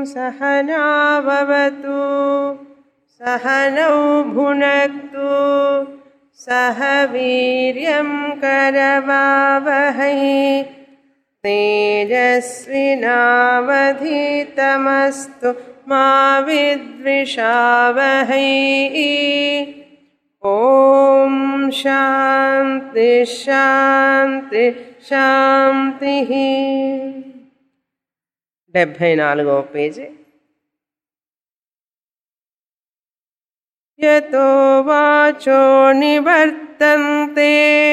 सहनाववतु सहनौ भुनक्तु सह वीर्यं करवावहै तेजस्विनावधीतमस्तु मा विद्विषावहै ॐ शान्ति శాంతి శాంతి డెబ్భై నాలుగవ పేజీ యతో వాచో నివర్తంతే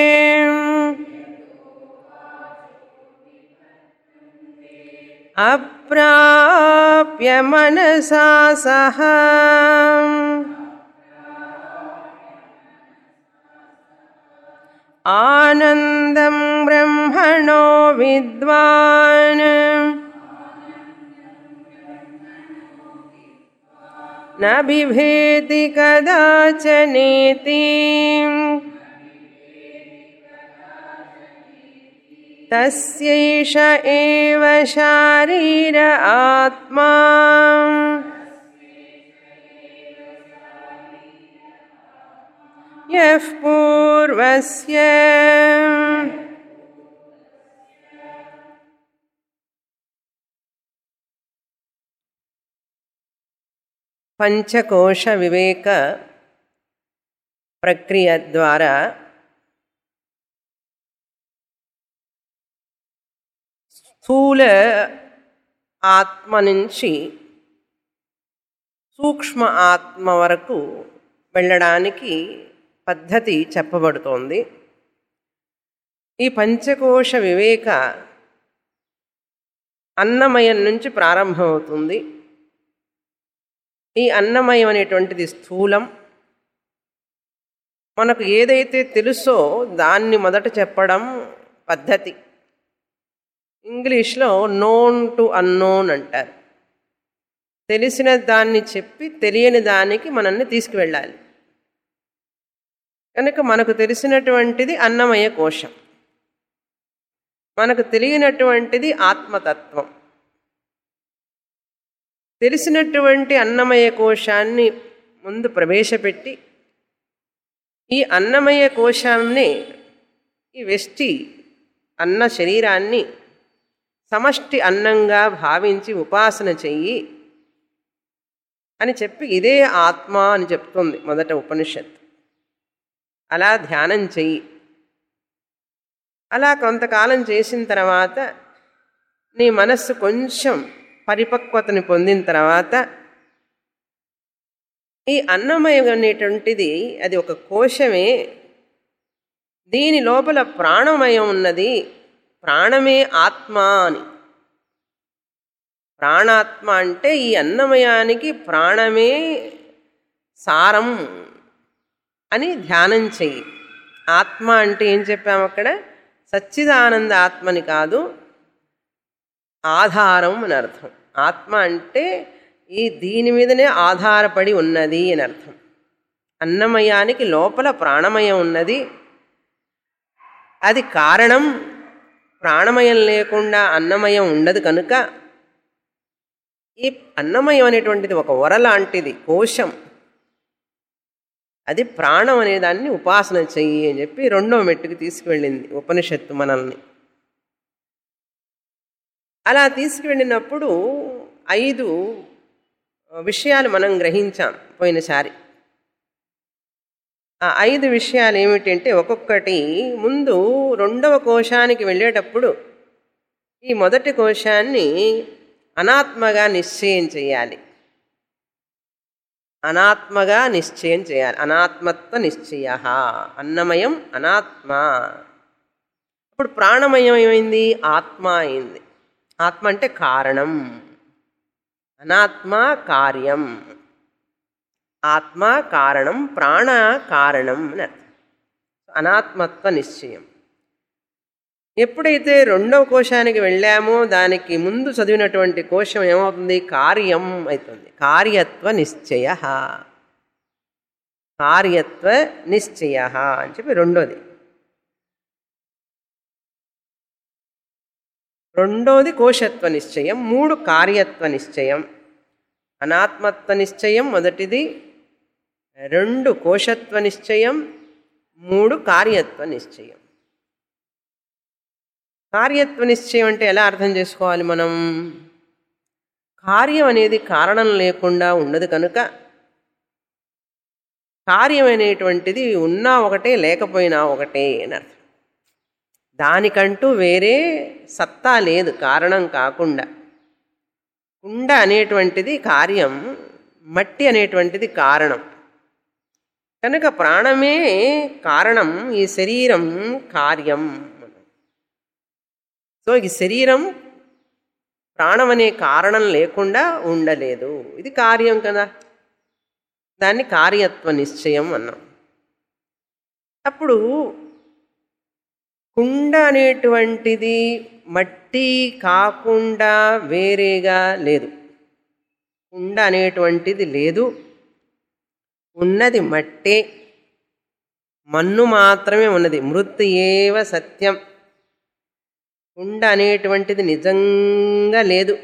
అప్రాప్య మనసా సహ ఆనందం బ్రహ్మణో విద్వాన్ न बिभेति कदाचनेति तस्यैष एव शारीर आत्मा यः पूर्वस्य పంచకోశ వివేక ప్రక్రియ ద్వారా స్థూల ఆత్మ నుంచి సూక్ష్మ ఆత్మ వరకు వెళ్ళడానికి పద్ధతి చెప్పబడుతోంది ఈ పంచకోశ వివేక అన్నమయం నుంచి ప్రారంభమవుతుంది ఈ అన్నమయం అనేటువంటిది స్థూలం మనకు ఏదైతే తెలుసో దాన్ని మొదట చెప్పడం పద్ధతి ఇంగ్లీష్లో నోన్ టు అన్నోన్ అంటారు తెలిసిన దాన్ని చెప్పి తెలియని దానికి మనల్ని తీసుకువెళ్ళాలి కనుక మనకు తెలిసినటువంటిది అన్నమయ కోశం మనకు తెలియనటువంటిది ఆత్మతత్వం తెలిసినటువంటి అన్నమయ కోశాన్ని ముందు ప్రవేశపెట్టి ఈ అన్నమయ కోశాన్ని ఈ వెష్టి అన్న శరీరాన్ని సమష్టి అన్నంగా భావించి ఉపాసన చెయ్యి అని చెప్పి ఇదే ఆత్మ అని చెప్తుంది మొదట ఉపనిషత్ అలా ధ్యానం చెయ్యి అలా కొంతకాలం చేసిన తర్వాత నీ మనస్సు కొంచెం పరిపక్వతని పొందిన తర్వాత ఈ అన్నమయం అనేటువంటిది అది ఒక కోశమే దీని లోపల ప్రాణమయం ఉన్నది ప్రాణమే ఆత్మ అని ప్రాణాత్మ అంటే ఈ అన్నమయానికి ప్రాణమే సారం అని ధ్యానం చెయ్యి ఆత్మ అంటే ఏం చెప్పాము అక్కడ సచ్చిదానంద ఆత్మని కాదు ఆధారం అని అర్థం ఆత్మ అంటే ఈ దీని మీదనే ఆధారపడి ఉన్నది అని అర్థం అన్నమయానికి లోపల ప్రాణమయం ఉన్నది అది కారణం ప్రాణమయం లేకుండా అన్నమయం ఉండదు కనుక ఈ అన్నమయం అనేటువంటిది ఒక వర లాంటిది కోశం అది ప్రాణం అనే దాన్ని ఉపాసన చెయ్యి అని చెప్పి రెండో మెట్టుకు తీసుకువెళ్ళింది ఉపనిషత్తు మనల్ని అలా తీసుకువెళ్ళినప్పుడు ఐదు విషయాలు మనం గ్రహించాం పోయినసారి ఆ ఐదు విషయాలు ఏమిటంటే ఒక్కొక్కటి ముందు రెండవ కోశానికి వెళ్ళేటప్పుడు ఈ మొదటి కోశాన్ని అనాత్మగా నిశ్చయం చేయాలి అనాత్మగా నిశ్చయం చేయాలి అనాత్మత్వ నిశ్చయ అన్నమయం అనాత్మ ఇప్పుడు ప్రాణమయం ఏమైంది ఆత్మ అయింది ఆత్మ అంటే కారణం అనాత్మ కార్యం ఆత్మ కారణం ప్రాణ కారణం అని అర్థం అనాత్మత్వ నిశ్చయం ఎప్పుడైతే రెండవ కోశానికి వెళ్ళామో దానికి ముందు చదివినటువంటి కోశం ఏమవుతుంది కార్యం అవుతుంది కార్యత్వ నిశ్చయ కార్యత్వ నిశ్చయ అని చెప్పి రెండోది రెండోది కోశత్వ నిశ్చయం మూడు కార్యత్వ నిశ్చయం అనాత్మత్వ నిశ్చయం మొదటిది రెండు కోశత్వ నిశ్చయం మూడు కార్యత్వ నిశ్చయం కార్యత్వ నిశ్చయం అంటే ఎలా అర్థం చేసుకోవాలి మనం కార్యం అనేది కారణం లేకుండా ఉండదు కనుక కార్యం అనేటువంటిది ఉన్నా ఒకటే లేకపోయినా ఒకటే అని అర్థం దానికంటూ వేరే సత్తా లేదు కారణం కాకుండా కుండ అనేటువంటిది కార్యం మట్టి అనేటువంటిది కారణం కనుక ప్రాణమే కారణం ఈ శరీరం కార్యం సో ఈ శరీరం ప్రాణం అనే కారణం లేకుండా ఉండలేదు ఇది కార్యం కదా దాన్ని కార్యత్వ నిశ్చయం అన్నాం అప్పుడు కుండ అనేటువంటిది మట్టి కాకుండా వేరేగా లేదు కుండ అనేటువంటిది లేదు ఉన్నది మట్టే మన్ను మాత్రమే ఉన్నది మృత్ ఏవ సత్యం కుండ అనేటువంటిది నిజంగా లేదు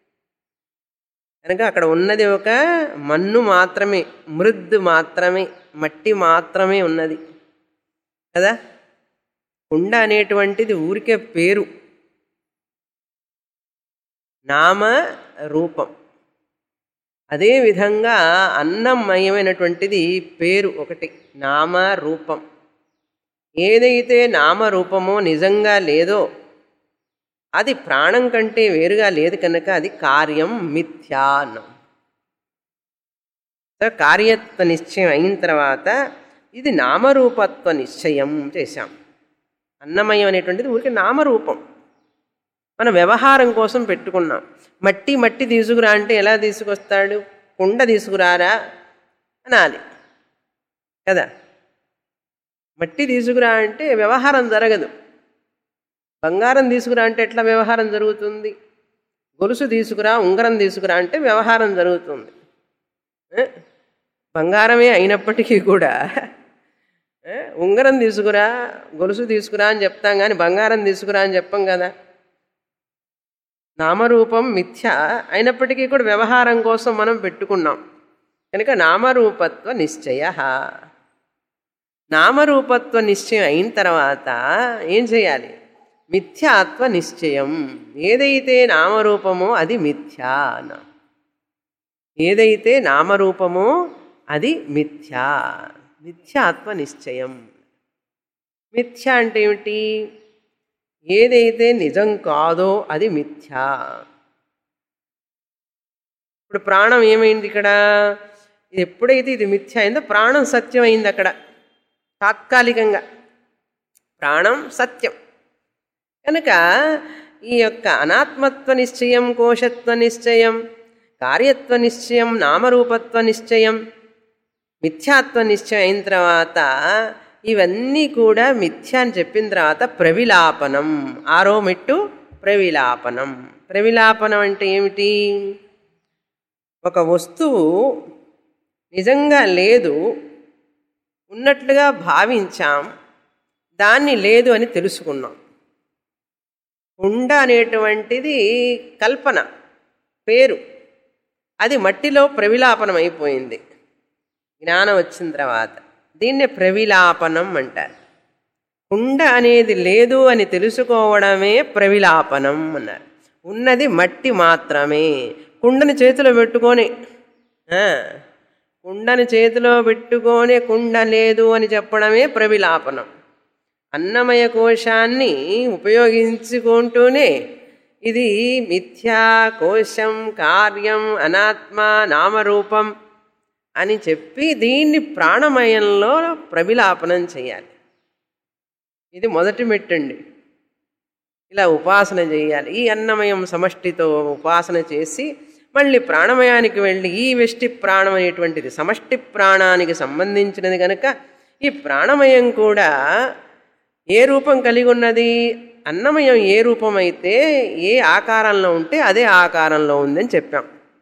కనుక అక్కడ ఉన్నది ఒక మన్ను మాత్రమే మృద్ మాత్రమే మట్టి మాత్రమే ఉన్నది కదా కుండ అనేటువంటిది ఊరికే పేరు నామ రూపం అదేవిధంగా అన్నమయమైనటువంటిది పేరు ఒకటి నామ రూపం ఏదైతే నామరూపమో నిజంగా లేదో అది ప్రాణం కంటే వేరుగా లేదు కనుక అది కార్యం మిథ్యా అన్నాం సో కార్యత్వ నిశ్చయం అయిన తర్వాత ఇది నామరూపత్వ నిశ్చయం చేశాం అన్నమయం అనేటువంటిది ఊరికి నామరూపం మన వ్యవహారం కోసం పెట్టుకున్నాం మట్టి మట్టి తీసుకురా అంటే ఎలా తీసుకొస్తాడు కుండ తీసుకురారా అనాలి కదా మట్టి తీసుకురా అంటే వ్యవహారం జరగదు బంగారం తీసుకురా అంటే ఎట్లా వ్యవహారం జరుగుతుంది గొలుసు తీసుకురా ఉంగరం తీసుకురా అంటే వ్యవహారం జరుగుతుంది ఏ? బంగారమే అయినప్పటికీ కూడా ఏ? ఉంగరం తీసుకురా గొలుసు తీసుకురా అని చెప్తాం కానీ బంగారం తీసుకురా అని చెప్పం కదా నామరూపం మిథ్య అయినప్పటికీ కూడా వ్యవహారం కోసం మనం పెట్టుకున్నాం కనుక నామరూపత్వ నిశ్చయ నామరూపత్వ నిశ్చయం అయిన తర్వాత ఏం చేయాలి మిథ్యాత్వ నిశ్చయం ఏదైతే నామరూపమో అది మిథ్యా అన్న ఏదైతే నామరూపమో అది మిథ్యా మిథ్యాత్వ నిశ్చయం మిథ్య అంటే ఏమిటి ఏదైతే నిజం కాదో అది మిథ్యా ఇప్పుడు ప్రాణం ఏమైంది ఇక్కడ ఇది ఎప్పుడైతే ఇది మిథ్య అయిందో ప్రాణం సత్యం అయింది అక్కడ తాత్కాలికంగా ప్రాణం సత్యం కనుక ఈ యొక్క అనాత్మత్వ నిశ్చయం కోశత్వ నిశ్చయం కార్యత్వ నిశ్చయం నామరూపత్వ నిశ్చయం మిథ్యాత్వ నిశ్చయం అయిన తర్వాత ఇవన్నీ కూడా మిథ్య అని చెప్పిన తర్వాత ప్రవిలాపనం ఆరో మెట్టు ప్రవిలాపనం ప్రవిలాపనం అంటే ఏమిటి ఒక వస్తువు నిజంగా లేదు ఉన్నట్లుగా భావించాం దాన్ని లేదు అని తెలుసుకున్నాం కుండ అనేటువంటిది కల్పన పేరు అది మట్టిలో ప్రవిలాపనం అయిపోయింది జ్ఞానం వచ్చిన తర్వాత దీన్నే ప్రవిలాపనం అంటారు కుండ అనేది లేదు అని తెలుసుకోవడమే ప్రవిలాపనం అన్నారు ఉన్నది మట్టి మాత్రమే కుండని చేతిలో పెట్టుకొని ఆ, కుండని చేతిలో పెట్టుకొని కుండ లేదు అని చెప్పడమే ప్రవిలాపనం అన్నమయ కోశాన్ని ఉపయోగించుకుంటూనే ఇది మిథ్యా కోశం కార్యం అనాత్మ నామరూపం అని చెప్పి దీన్ని ప్రాణమయంలో ప్రవిలాపనం చేయాలి ఇది మొదటి మెట్టండి ఇలా ఉపాసన చేయాలి ఈ అన్నమయం సమష్టితో ఉపాసన చేసి మళ్ళీ ప్రాణమయానికి వెళ్ళి ఈ వెష్టి ప్రాణం అనేటువంటిది సమష్టి ప్రాణానికి సంబంధించినది కనుక ఈ ప్రాణమయం కూడా ఏ రూపం కలిగి ఉన్నది అన్నమయం ఏ రూపం అయితే ఏ ఆకారంలో ఉంటే అదే ఆకారంలో ఉందని చెప్పాం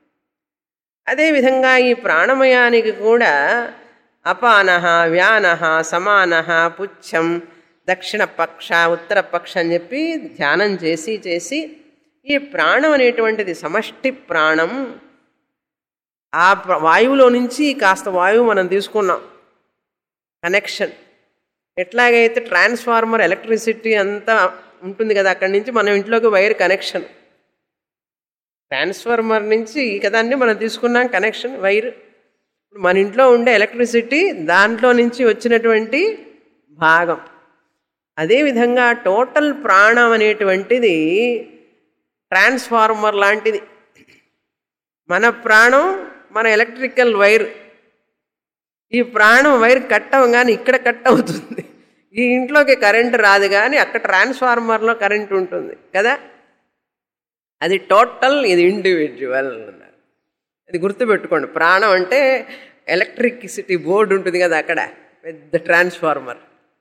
అదేవిధంగా ఈ ప్రాణమయానికి కూడా అపాన వ్యాన సమాన పుచ్చం దక్షిణ పక్ష ఉత్తర పక్ష అని చెప్పి ధ్యానం చేసి చేసి ఈ ప్రాణం అనేటువంటిది సమష్టి ప్రాణం ఆ ప్ర- వాయువులో నుంచి కాస్త వాయువు మనం తీసుకున్నాం కనెక్షన్ ఎట్లాగైతే ట్రాన్స్ఫార్మర్ ఎలక్ట్రిసిటీ అంతా ఉంటుంది కదా అక్కడి నుంచి మనం ఇంట్లోకి వైర్ కనెక్షన్ ట్రాన్స్ఫార్మర్ నుంచి కదాన్ని మనం తీసుకున్నాం కనెక్షన్ వైర్ ఇప్పుడు మన ఇంట్లో ఉండే ఎలక్ట్రిసిటీ దాంట్లో నుంచి వచ్చినటువంటి భాగం అదేవిధంగా టోటల్ ప్రాణం అనేటువంటిది ట్రాన్స్ఫార్మర్ లాంటిది మన ప్రాణం మన ఎలక్ట్రికల్ వైర్ ఈ ప్రాణం వైర్ కట్ అవ్వగానే ఇక్కడ కట్ అవుతుంది ఈ ఇంట్లోకి కరెంట్ రాదు కానీ అక్కడ ట్రాన్స్ఫార్మర్లో కరెంట్ ఉంటుంది కదా అది టోటల్ ఇది ఇండివిజువల్ అన్నారు ఇది గుర్తుపెట్టుకోండి ప్రాణం అంటే ఎలక్ట్రిసిటీ బోర్డు ఉంటుంది కదా అక్కడ పెద్ద ట్రాన్స్ఫార్మర్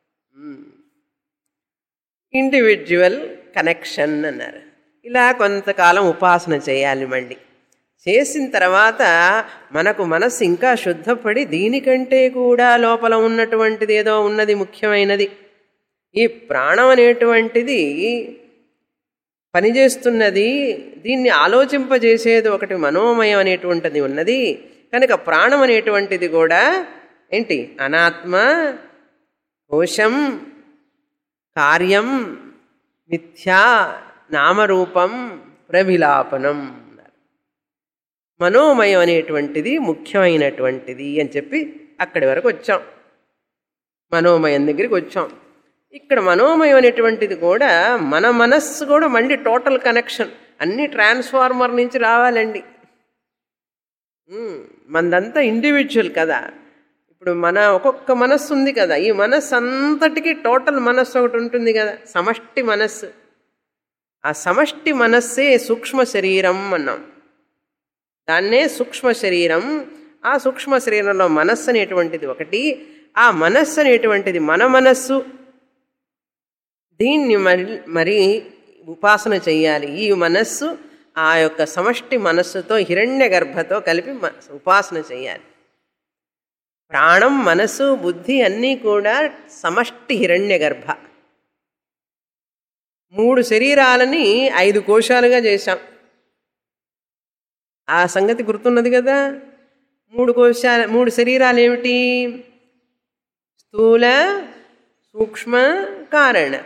ఇండివిజువల్ కనెక్షన్ అన్నారు ఇలా కొంతకాలం ఉపాసన చేయాలి మళ్ళీ చేసిన తర్వాత మనకు మనస్సు ఇంకా శుద్ధపడి దీనికంటే కూడా లోపల ఉన్నటువంటిది ఏదో ఉన్నది ముఖ్యమైనది ఈ ప్రాణం అనేటువంటిది పనిచేస్తున్నది దీన్ని ఆలోచింపజేసేది ఒకటి మనోమయం అనేటువంటిది ఉన్నది కనుక ప్రాణం అనేటువంటిది కూడా ఏంటి అనాత్మ కోశం కార్యం మిథ్యా నామరూపం ప్రవిలాపనం అన్నారు మనోమయం అనేటువంటిది ముఖ్యమైనటువంటిది అని చెప్పి అక్కడి వరకు వచ్చాం మనోమయం దగ్గరికి వచ్చాం ఇక్కడ మనోమయం అనేటువంటిది కూడా మన మనస్సు కూడా మళ్ళీ టోటల్ కనెక్షన్ అన్ని ట్రాన్స్ఫార్మర్ నుంచి రావాలండి ఉమ్, మనదంతా ఇండివిజువల్ కదా ఇప్పుడు మన ఒక్కొక్క మనస్సు ఉంది కదా ఈ మనస్సు అంతటికి టోటల్ మనస్సు ఒకటి ఉంటుంది కదా సమష్టి మనస్సు ఆ సమష్టి మనస్సే సూక్ష్మ శరీరం అన్నాం దాన్నే సూక్ష్మ శరీరం ఆ సూక్ష్మ శరీరంలో మనస్సు అనేటువంటిది ఒకటి ఆ మనస్సు అనేటువంటిది మన మనస్సు దీన్ని మరి మరి ఉపాసన చేయాలి ఈ మనస్సు ఆ యొక్క సమష్టి మనస్సుతో హిరణ్య గర్భతో కలిపి మ- ఉపాసన చేయాలి ప్రాణం మనసు బుద్ధి అన్నీ కూడా సమష్టి హిరణ్య గర్భ మూడు శరీరాలని ఐదు కోశాలుగా చేశాం ఆ సంగతి గుర్తున్నది కదా మూడు కోశాల మూడు శరీరాలు ఏమిటి స్థూల సూక్ష్మ కారణ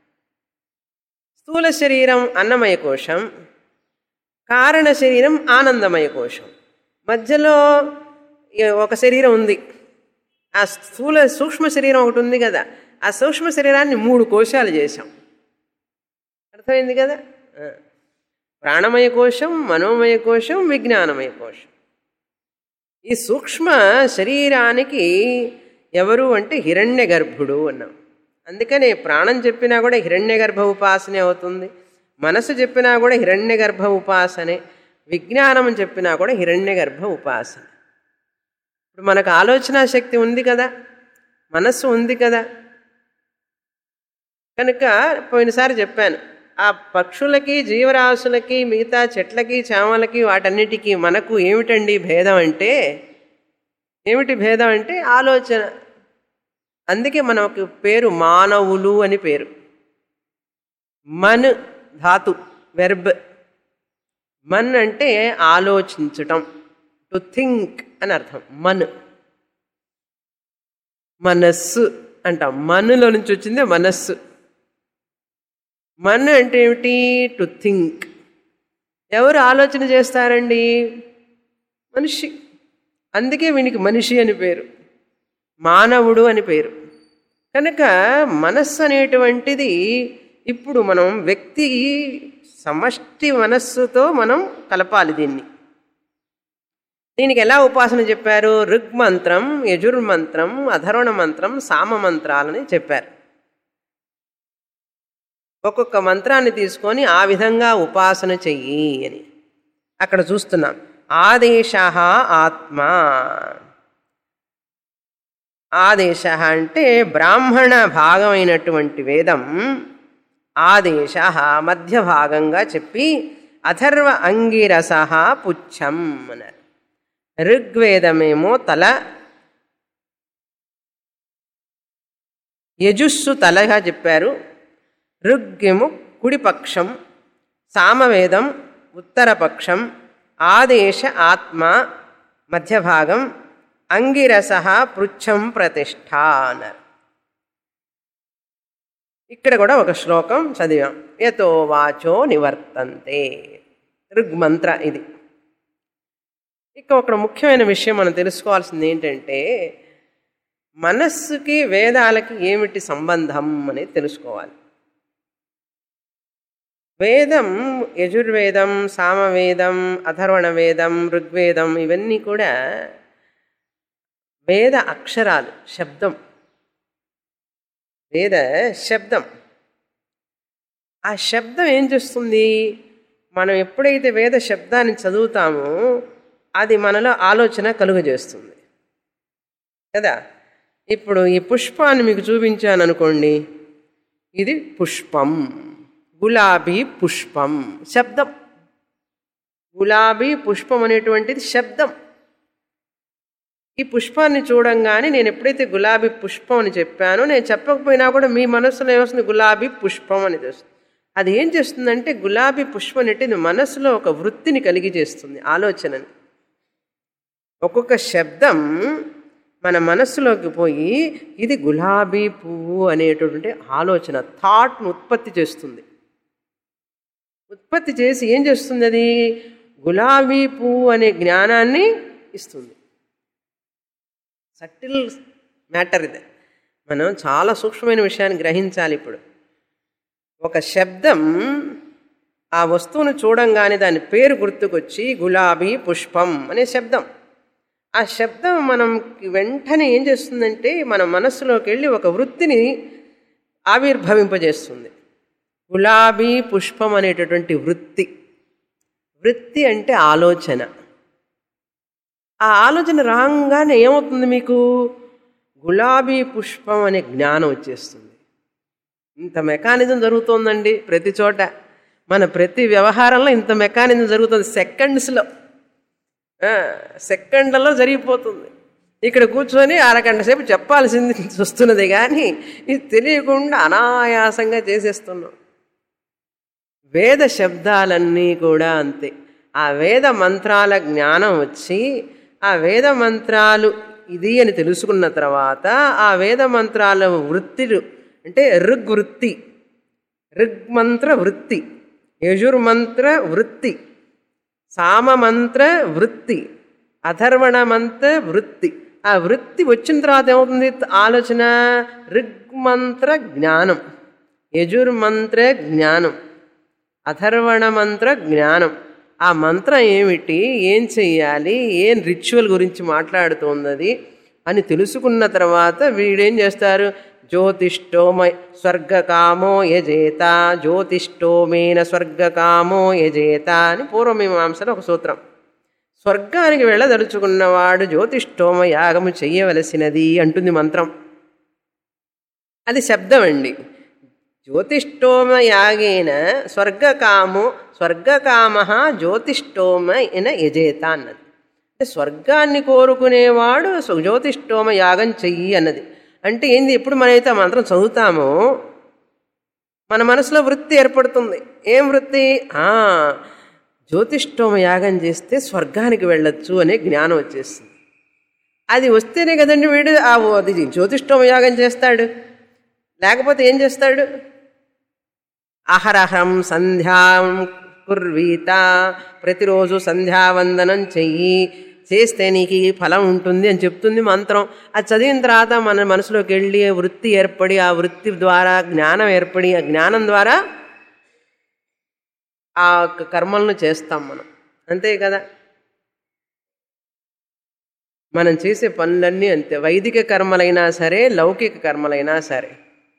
స్థూల శరీరం అన్నమయ కోశం కారణ శరీరం ఆనందమయ కోశం మధ్యలో ఈ ఒక శరీరం ఉంది ఆ స్థూల సూక్ష్మ శరీరం ఒకటి ఉంది కదా ఆ సూక్ష్మ శరీరాన్ని మూడు కోశాలు చేశాం అర్థమైంది కదా ఆ. ప్రాణమయ కోశం మనోమయ కోశం విజ్ఞానమయ కోశం ఈ సూక్ష్మ శరీరానికి ఎవరు అంటే హిరణ్య గర్భుడు అన్నాం అందుకనే ప్రాణం చెప్పినా కూడా హిరణ్య గర్భ ఉపాసనే అవుతుంది మనసు చెప్పినా కూడా హిరణ్య గర్భ ఉపాసనే విజ్ఞానం చెప్పినా కూడా హిరణ్య గర్భ ఉపాసన ఇప్పుడు మనకు ఆలోచన శక్తి ఉంది కదా మనస్సు ఉంది కదా కనుక పోయినసారి చెప్పాను ఆ పక్షులకి జీవరాశులకి మిగతా చెట్లకి చామలకి వాటన్నిటికీ మనకు ఏమిటండి భేదం అంటే ఏమిటి భేదం అంటే ఆలోచన అందుకే మనకు పేరు మానవులు అని పేరు మన్ ధాతు వెర్బ్ మన్ అంటే ఆలోచించటం టు థింక్ అని అర్థం మన్ మనస్సు అంటాం మన్నులో నుంచి వచ్చిందే మనస్సు మన్ అంటే ఏమిటి టు థింక్ ఎవరు ఆలోచన చేస్తారండి మనిషి అందుకే వీనికి మనిషి అని పేరు మానవుడు అని పేరు కనుక మనస్సు అనేటువంటిది ఇప్పుడు మనం వ్యక్తి సమష్టి మనస్సుతో మనం కలపాలి దీన్ని దీనికి ఎలా ఉపాసన చెప్పారు ఋగ్మంత్రం యజుర్మంత్రం అధర్వణ మంత్రం సామ మంత్రాలని చెప్పారు ఒక్కొక్క మంత్రాన్ని తీసుకొని ఆ విధంగా ఉపాసన చెయ్యి అని అక్కడ చూస్తున్నాం ఆదేశ ఆత్మ ఆదేశ అంటే బ్రాహ్మణ భాగమైనటువంటి వేదం ఆదేశ మధ్య భాగంగా చెప్పి అథర్వ అంగిరస పుచ్చం అన్నారు ఋగ్వేదమేమో తల యజుస్సు తలగా చెప్పారు ఋగ్గేమో కుడిపక్షం సామవేదం ఉత్తరపక్షం ఆదేశ ఆత్మ మధ్య భాగం అంగిరస పృచ్ఛం ప్రతిష్ట అన్నారు ఇక్కడ కూడా ఒక శ్లోకం చదివాం యతో వాచో నివర్తంతే ఋగ్మంత్ర ఇది ఇక ఒక ముఖ్యమైన విషయం మనం తెలుసుకోవాల్సింది ఏంటంటే మనస్సుకి వేదాలకి ఏమిటి సంబంధం అనేది తెలుసుకోవాలి వేదం యజుర్వేదం సామవేదం అథర్వణ వేదం ఋగ్వేదం ఇవన్నీ కూడా వేద అక్షరాలు శబ్దం వేద శబ్దం ఆ శబ్దం ఏం చేస్తుంది మనం ఎప్పుడైతే వేద శబ్దాన్ని చదువుతామో అది మనలో ఆలోచన కలుగజేస్తుంది కదా ఇప్పుడు ఈ పుష్పాన్ని మీకు చూపించాను అనుకోండి ఇది పుష్పం గులాబీ పుష్పం శబ్దం గులాబీ పుష్పం అనేటువంటిది శబ్దం ఈ పుష్పాన్ని చూడంగానే నేను ఎప్పుడైతే గులాబీ పుష్పం అని చెప్పానో నేను చెప్పకపోయినా కూడా మీ మనసులో ఏమొస్తుంది గులాబీ పుష్పం అని తెలుస్తుంది అది ఏం చేస్తుందంటే గులాబీ పుష్పం అనేటిది మనసులో ఒక వృత్తిని కలిగి చేస్తుంది ఆలోచనని ఒక్కొక్క శబ్దం మన మనస్సులోకి పోయి ఇది గులాబీ పువ్వు అనేటటువంటి ఆలోచన థాట్ను ఉత్పత్తి చేస్తుంది ఉత్పత్తి చేసి ఏం చేస్తుంది అది గులాబీ పువ్వు అనే జ్ఞానాన్ని ఇస్తుంది సటిల్ మ్యాటర్ ఇది మనం చాలా సూక్ష్మమైన విషయాన్ని గ్రహించాలి ఇప్పుడు ఒక శబ్దం ఆ వస్తువును చూడంగానే దాని పేరు గుర్తుకొచ్చి గులాబీ పుష్పం అనే శబ్దం ఆ శబ్దం మనం వెంటనే ఏం చేస్తుందంటే మన మనస్సులోకి వెళ్ళి ఒక వృత్తిని ఆవిర్భవింపజేస్తుంది గులాబీ పుష్పం అనేటటువంటి వృత్తి వృత్తి అంటే ఆలోచన ఆ ఆలోచన రాగానే ఏమవుతుంది మీకు గులాబీ పుష్పం అనే జ్ఞానం వచ్చేస్తుంది ఇంత మెకానిజం జరుగుతోందండి ప్రతి చోట మన ప్రతి వ్యవహారంలో ఇంత మెకానిజం జరుగుతుంది సెకండ్స్లో సెకండ్లలో జరిగిపోతుంది ఇక్కడ కూర్చొని అరగంట సేపు చెప్పాల్సింది వస్తున్నది కానీ ఇది తెలియకుండా అనాయాసంగా చేసేస్తున్నాం వేద శబ్దాలన్నీ కూడా అంతే ఆ వేద మంత్రాల జ్ఞానం వచ్చి ఆ వేద మంత్రాలు ఇది అని తెలుసుకున్న తర్వాత ఆ వేద మంత్రాల వృత్తిలు అంటే ఋగ్వృత్తి ఋగ్మంత్ర వృత్తి యజుర్మంత్ర వృత్తి సామమంత్ర వృత్తి అథర్వణ మంత్ర వృత్తి ఆ వృత్తి వచ్చిన తర్వాత ఏమవుతుంది ఆలోచన ఋగ్మంత్ర జ్ఞానం యజుర్మంత్ర జ్ఞానం అథర్వణ మంత్ర జ్ఞానం ఆ మంత్రం ఏమిటి ఏం చెయ్యాలి ఏం రిచువల్ గురించి మాట్లాడుతోంది అని తెలుసుకున్న తర్వాత వీడేం చేస్తారు జ్యోతిష్టోమ స్వర్గకామో యజేత జ్యోతిష్టోమేన స్వర్గకామో యజేత అని పూర్వమీమాంసలో ఒక సూత్రం స్వర్గానికి వెళ్ళదలుచుకున్నవాడు జ్యోతిష్టోమ యాగము చెయ్యవలసినది అంటుంది మంత్రం అది శబ్దం అండి జ్యోతిష్టోమ యాగేన స్వర్గకామో స్వర్గకామ జ్యోతిష్టోమ ఎన యజేత అన్నది అంటే స్వర్గాన్ని కోరుకునేవాడు జ్యోతిష్టోమ యాగం చెయ్యి అన్నది అంటే ఏంది ఎప్పుడు మనమైతే ఆ మంత్రం చదువుతామో మన మనసులో వృత్తి ఏర్పడుతుంది ఏం వృత్తి జ్యోతిష్టోమ యాగం చేస్తే స్వర్గానికి వెళ్ళొచ్చు అనే జ్ఞానం వచ్చేస్తుంది అది వస్తేనే కదండి వీడు ఆ అది జ్యోతిష్టోమ యాగం చేస్తాడు లేకపోతే ఏం చేస్తాడు అహరహం సంధ్యాం కుర్వీత ప్రతిరోజు సంధ్యావందనం చెయ్యి చేస్తే నీకు ఈ ఫలం ఉంటుంది అని చెప్తుంది మంత్రం అది చదివిన తర్వాత మన మనసులోకి వెళ్ళి వృత్తి ఏర్పడి ఆ వృత్తి ద్వారా జ్ఞానం ఏర్పడి ఆ జ్ఞానం ద్వారా ఆ కర్మలను చేస్తాం మనం అంతే కదా మనం చేసే పనులన్నీ అంతే వైదిక కర్మలైనా సరే లౌకిక కర్మలైనా సరే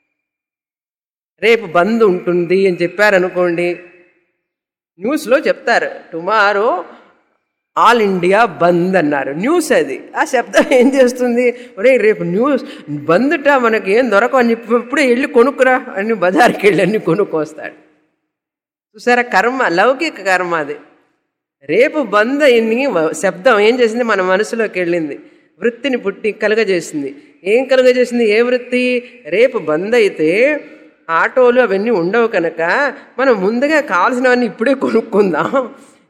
రేపు బంద్ ఉంటుంది అని చెప్పారనుకోండి న్యూస్లో చెప్తారు టుమారో ఆల్ ఇండియా బంద్ అన్నారు న్యూస్ అది ఆ శబ్దం ఏం చేస్తుంది ఒరే రేపు న్యూస్ బందుట మనకి ఏం దొరకవు అని చెప్పి ఇప్పుడే వెళ్ళి కొనుక్కురా అని బజార్కి వెళ్ళి అన్ని కొనుక్కొస్తాడు చూసారా కర్మ లౌకిక కర్మ అది రేపు బంద్ అయ్యి శబ్దం ఏం చేసింది మన మనసులోకి వెళ్ళింది వృత్తిని పుట్టి కలుగజేసింది ఏం కలుగజేసింది ఏ వృత్తి రేపు బంద్ అయితే ఆటోలు అవన్నీ ఉండవు కనుక మనం ముందుగా కావాల్సినవన్నీ ఇప్పుడే కొనుక్కుందాం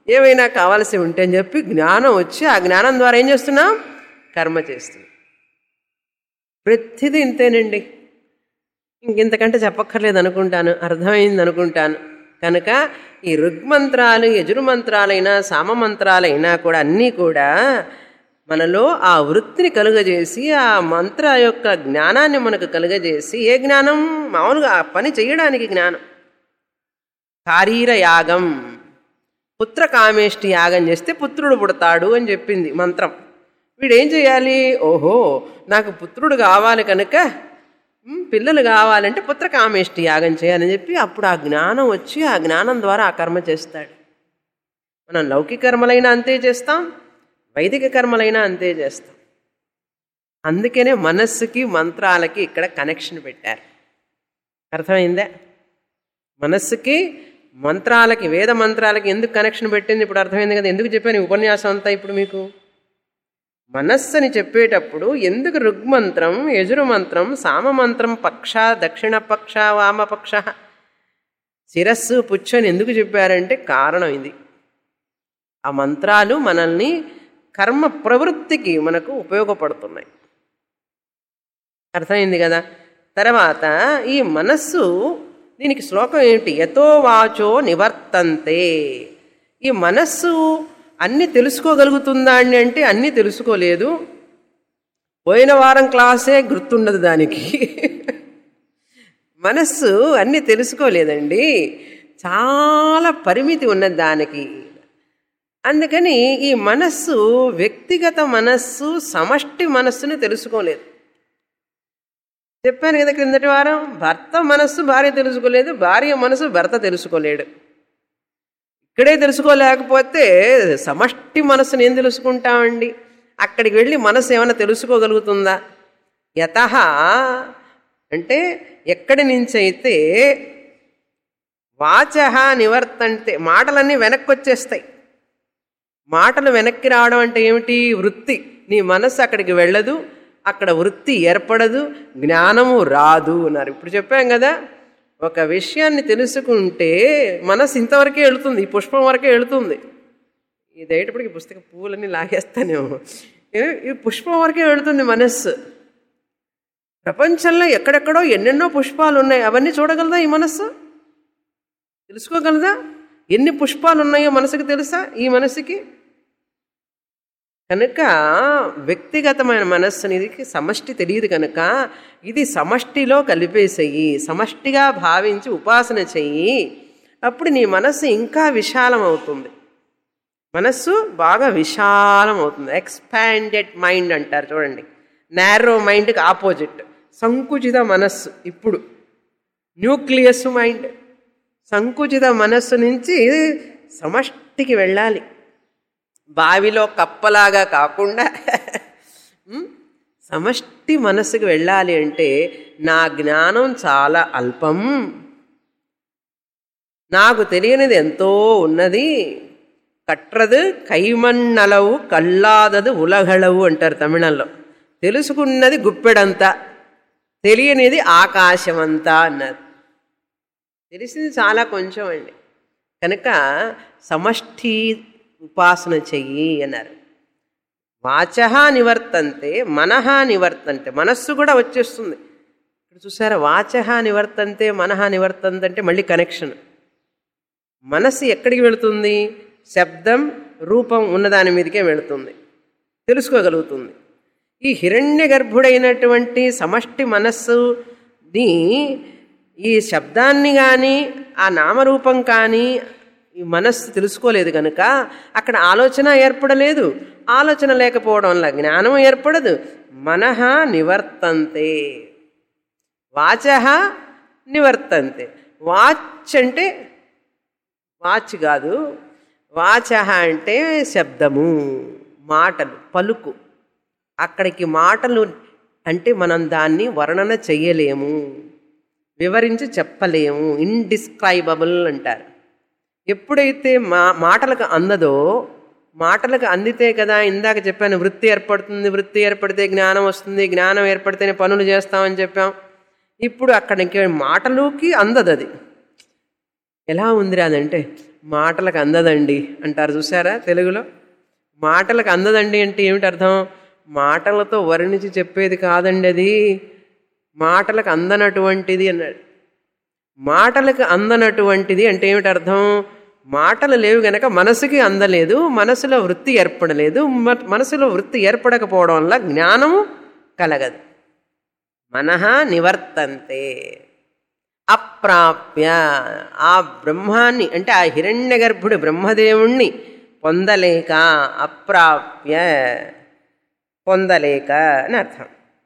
ఏమైనా కావాల్సి ఉంటే అని చెప్పి జ్ఞానం వచ్చి ఆ జ్ఞానం ద్వారా ఏం చేస్తున్నాం కర్మ చేస్తున్నాం ప్రతిదీ ఇంతేనండి ఇంకింతకంటే చెప్పక్కర్లేదు అనుకుంటాను అర్థమైంది అనుకుంటాను కనుక ఈ ఋగ్మంత్రాలు యజురు మంత్రాలైనా సామమంత్రాలైనా కూడా అన్నీ కూడా మనలో ఆ వృత్తిని కలుగజేసి ఆ మంత్ర యొక్క జ్ఞానాన్ని మనకు కలుగజేసి ఏ జ్ఞానం మామూలుగా ఆ పని చేయడానికి జ్ఞానం శారీర యాగం పుత్ర కామేష్టి యాగం చేస్తే పుత్రుడు పుడతాడు అని చెప్పింది మంత్రం వీడేం చేయాలి ఓహో నాకు పుత్రుడు కావాలి కనుక ఉమ్, పిల్లలు కావాలంటే పుత్ర కామేష్టి యాగం చేయాలని చెప్పి అప్పుడు ఆ జ్ఞానం వచ్చి ఆ జ్ఞానం ద్వారా ఆ కర్మ చేస్తాడు మనం లౌకిక కర్మలైనా అంతే చేస్తాం వైదిక కర్మలైనా అంతే చేస్తాం అందుకనే మనస్సుకి మంత్రాలకి ఇక్కడ కనెక్షన్ పెట్టారు అర్థమైందా మనస్సుకి మంత్రాలకి వేద మంత్రాలకి ఎందుకు కనెక్షన్ పెట్టింది ఇప్పుడు అర్థమైంది కదా ఎందుకు చెప్పాను ఈ ఉపన్యాసం అంతా ఇప్పుడు మీకు మనస్సు అని చెప్పేటప్పుడు ఎందుకు ఋగ్మంత్రం యజురు మంత్రం సామమంత్రం పక్ష దక్షిణ పక్ష వామపక్ష శిరస్సు పుచ్చు అని ఎందుకు చెప్పారంటే కారణం ఇది ఆ మంత్రాలు మనల్ని కర్మ ప్రవృత్తికి మనకు ఉపయోగపడుతున్నాయి అర్థమైంది కదా తర్వాత ఈ మనస్సు దీనికి శ్లోకం ఏమిటి యతో వాచో నివర్తంతే ఈ మనస్సు అన్నీ తెలుసుకోగలుగుతుందా అండి అంటే అన్నీ తెలుసుకోలేదు పోయిన వారం క్లాసే గుర్తుండదు దానికి మనస్సు అన్నీ తెలుసుకోలేదండి చాలా పరిమితి ఉన్నది దానికి అందుకని ఈ మనస్సు వ్యక్తిగత మనస్సు సమష్టి మనస్సుని తెలుసుకోలేదు చెప్పాను కదా క్రిందటి వారం భర్త మనస్సు భార్య తెలుసుకోలేదు భార్య మనసు భర్త తెలుసుకోలేడు ఇక్కడే తెలుసుకోలేకపోతే సమష్టి మనస్సుని ఏం తెలుసుకుంటామండి అక్కడికి వెళ్ళి మనసు ఏమైనా తెలుసుకోగలుగుతుందా యత అంటే ఎక్కడి నుంచి అయితే వాచ నివర్తంతే మాటలన్నీ వెనక్కి వచ్చేస్తాయి మాటలు వెనక్కి రావడం అంటే ఏమిటి వృత్తి నీ మనస్సు అక్కడికి వెళ్ళదు అక్కడ వృత్తి ఏర్పడదు జ్ఞానము రాదు అన్నారు ఇప్పుడు చెప్పాం కదా ఒక విషయాన్ని తెలుసుకుంటే మనసు ఇంతవరకే వెళుతుంది ఈ పుష్పం వరకే వెళుతుంది ఇది అయ్యేటప్పటికి ఈ పుస్తక పువ్వులన్నీ లాగేస్తానేమో ఏ- ఈ పుష్పం వరకే వెళుతుంది మనస్సు ప్రపంచంలో ఎక్కడెక్కడో ఎన్నెన్నో పుష్పాలు ఉన్నాయి అవన్నీ చూడగలదా ఈ మనస్సు తెలుసుకోగలదా ఎన్ని పుష్పాలు ఉన్నాయో మనసుకి తెలుసా ఈ మనసుకి కనుక వ్యక్తిగతమైన మనస్సు అనేది సమష్టి తెలియదు కనుక ఇది సమష్టిలో కలిపేసేయి సమష్టిగా భావించి ఉపాసన చెయ్యి అప్పుడు నీ మనస్సు ఇంకా విశాలం అవుతుంది మనస్సు బాగా విశాలం అవుతుంది ఎక్స్పాండెడ్ మైండ్ అంటారు చూడండి నేరో మైండ్కి ఆపోజిట్ సంకుచిత మనస్సు ఇప్పుడు న్యూక్లియస్ మైండ్ సంకుచిత మనస్సు నుంచి సమష్టికి వెళ్ళాలి బావిలో కప్పలాగా కాకుండా ఉమ్, సమష్టి మనస్సుకి వెళ్ళాలి అంటే నా జ్ఞానం చాలా అల్పం నాకు తెలియనిది ఎంతో ఉన్నది కట్రదు కైమన్నలవు కల్లాదదు ఉలగళవు అంటారు తమిళంలో తెలుసుకున్నది గుప్పెడంతా తెలియనిది ఆకాశమంతా అన్నారు తెలిసింది చాలా కొంచెం అండి కనుక సమష్టి ఉపాసన చెయ్యి అన్నారు వాచ నివర్తంతే మనహ నివర్తంతే మనస్సు కూడా వచ్చేస్తుంది ఇప్పుడు చూసారా వాచ నివర్తంతే మనహ నివర్తంతే అంటే మళ్ళీ కనెక్షన్ మనస్సు ఎక్కడికి వెళుతుంది శబ్దం రూపం ఉన్నదాని మీదకే వెళుతుంది తెలుసుకోగలుగుతుంది ఈ హిరణ్య గర్భుడైనటువంటి సమష్టి మనస్సుని ఈ శబ్దాన్ని కానీ ఆ నామరూపం కానీ ఈ మనస్సు తెలుసుకోలేదు కనుక అక్కడ ఆలోచన ఏర్పడలేదు ఆలోచన లేకపోవడం వల్ల జ్ఞానం ఏర్పడదు మనహ నివర్తంతే వాచ నివర్తంతే వాచ్ అంటే వాచ్ కాదు వాచ అంటే శబ్దము మాటలు పలుకు అక్కడికి మాటలు అంటే మనం దాన్ని వర్ణన చెయ్యలేము వివరించి చెప్పలేము ఇండిస్క్రైబబుల్ అంటారు ఎప్పుడైతే మా మాటలకు అందదో మాటలకు అందితే కదా ఇందాక చెప్పాను వృత్తి ఏర్పడుతుంది వృత్తి ఏర్పడితే జ్ఞానం వస్తుంది జ్ఞానం ఏర్పడితేనే పనులు చేస్తామని చెప్పాం ఇప్పుడు అక్కడికి మాటలోకి అందదు అది ఎలా ఉందిరా అదంటే మాటలకు అందదండి అంటారు చూసారా తెలుగులో మాటలకు అందదండి అంటే ఏమిటి అర్థం మాటలతో వర్ణించి చెప్పేది కాదండి అది మాటలకు అందనటువంటిది అన్నాడు మాటలకు అందనటువంటిది అంటే ఏమిటి అర్థం మాటలు లేవు గనక మనసుకి అందలేదు మనసులో వృత్తి ఏర్పడలేదు మ- మనసులో వృత్తి ఏర్పడకపోవడం వల్ల జ్ఞానము కలగదు మనః నివర్తంతే అప్రాప్య ఆ బ్రహ్మాన్ని అంటే ఆ హిరణ్య గర్భుడు బ్రహ్మదేవుణ్ణి పొందలేక అప్రాప్య పొందలేక అని అర్థం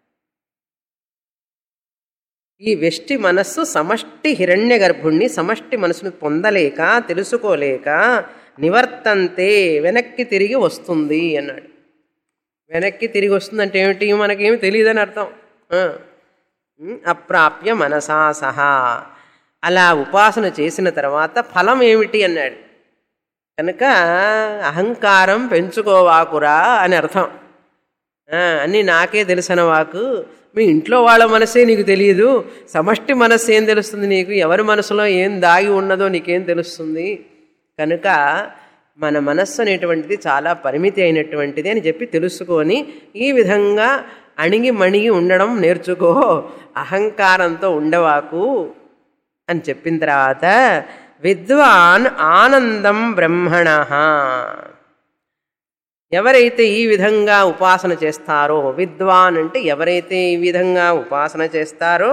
ఈ వెష్టి మనస్సు సమష్టి హిరణ్య గర్భుణ్ణి సమష్టి మనసును పొందలేక తెలుసుకోలేక నివర్తంతే వెనక్కి తిరిగి వస్తుంది అన్నాడు వెనక్కి తిరిగి వస్తుందంటే ఏమిటి మనకేమి తెలియదని అర్థం ఆ. ఉమ్, అప్రాప్య మనసా సహా అలా ఉపాసన చేసిన తర్వాత ఫలం ఏమిటి అన్నాడు కనుక అహంకారం పెంచుకోవాకురా అని అర్థం ఆ, అన్నీ నాకే తెలిసిన వాకు మీ ఇంట్లో వాళ్ళ మనసే నీకు తెలియదు సమష్టి మనస్సు ఏం తెలుస్తుంది నీకు ఎవరి మనసులో ఏం దాగి ఉన్నదో నీకేం తెలుస్తుంది కనుక మన మనస్సు అనేటువంటిది చాలా పరిమితి అయినటువంటిది అని చెప్పి తెలుసుకొని ఈ విధంగా అణిగి మణిగి ఉండడం నేర్చుకో అహంకారంతో ఉండవాకు అని చెప్పిన తర్వాత విద్వాన్ ఆనందం బ్రహ్మణ ఎవరైతే ఈ విధంగా ఉపాసన చేస్తారో విద్వాన్ అంటే ఎవరైతే ఈ విధంగా ఉపాసన చేస్తారో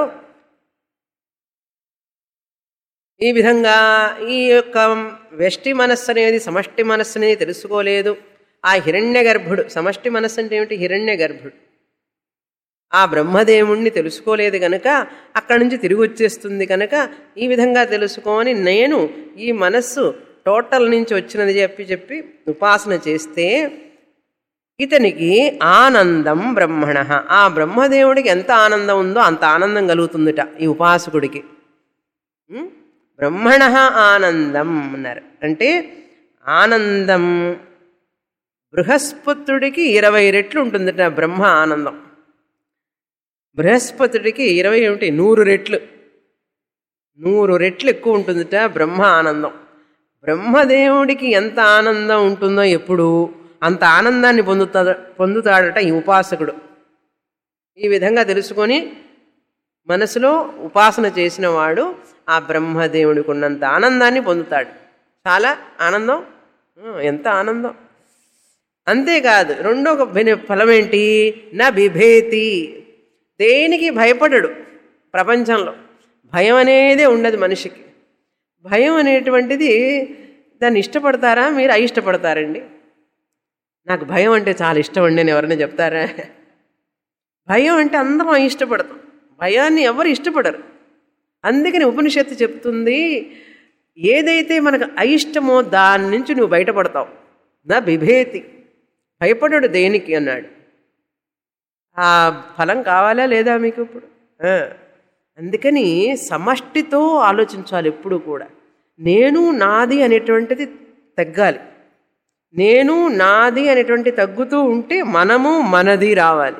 ఈ విధంగా ఈ యొక్క వెష్టి మనస్సు అనేది సమష్టి మనస్సు అనేది తెలుసుకోలేదు ఆ హిరణ్య గర్భుడు సమష్టి మనస్సు అంటే ఏమిటి హిరణ్య గర్భుడు ఆ బ్రహ్మదేవుణ్ణి తెలుసుకోలేదు కనుక అక్కడి నుంచి తిరిగి వచ్చేస్తుంది కనుక ఈ విధంగా తెలుసుకొని నేను ఈ మనస్సు టోటల్ నుంచి వచ్చినది చెప్పి చెప్పి ఉపాసన చేస్తే ఇతనికి ఆనందం బ్రహ్మణ ఆ బ్రహ్మదేవుడికి ఎంత ఆనందం ఉందో అంత ఆనందం కలుగుతుందిట ఈ ఉపాసకుడికి ఉం? బ్రహ్మణ ఆనందం అన్నారు అంటే ఆనందం బృహస్పతుడికి ఇరవై రెట్లు ఉంటుందిట బ్రహ్మ ఆనందం బృహస్పతుడికి ఇరవై ఏమిటి నూరు రెట్లు నూరు రెట్లు ఎక్కువ ఉంటుందిట బ్రహ్మ ఆనందం బ్రహ్మదేవుడికి ఎంత ఆనందం ఉంటుందో ఎప్పుడు అంత ఆనందాన్ని పొందుతా పొందుతాడట ఈ ఉపాసకుడు ఈ విధంగా తెలుసుకొని మనసులో ఉపాసన చేసిన వాడు ఆ బ్రహ్మదేవుడికి ఉన్నంత ఆనందాన్ని పొందుతాడు చాలా ఆనందం ఆ, ఎంత ఆనందం అంతేకాదు రెండో ఒక బెని- ఫలం ఏంటి నా బిభేతి దేనికి భయపడడు ప్రపంచంలో భయం అనేదే ఉండదు మనిషికి భయం అనేటువంటిది దాన్ని ఇష్టపడతారా మీరు అయిష్టపడతారండి నాకు భయం అంటే చాలా ఇష్టం అండి అని ఎవరైనా చెప్తారా భయం అంటే అందరం అయిష్టపడతాం భయాన్ని ఎవరు ఇష్టపడరు అందుకని ఉపనిషత్తు చెప్తుంది ఏదైతే మనకు అయిష్టమో దాని నుంచి నువ్వు బయటపడతావు నా బిభేతి భయపడడు దేనికి అన్నాడు ఆ ఫలం కావాలా లేదా మీకు ఇప్పుడు ఆ. అందుకని సమష్టితో ఆలోచించాలి ఎప్పుడు కూడా నేను నాది అనేటువంటిది తగ్గాలి నేను నాది అనేటువంటి తగ్గుతూ ఉంటే మనము మనది రావాలి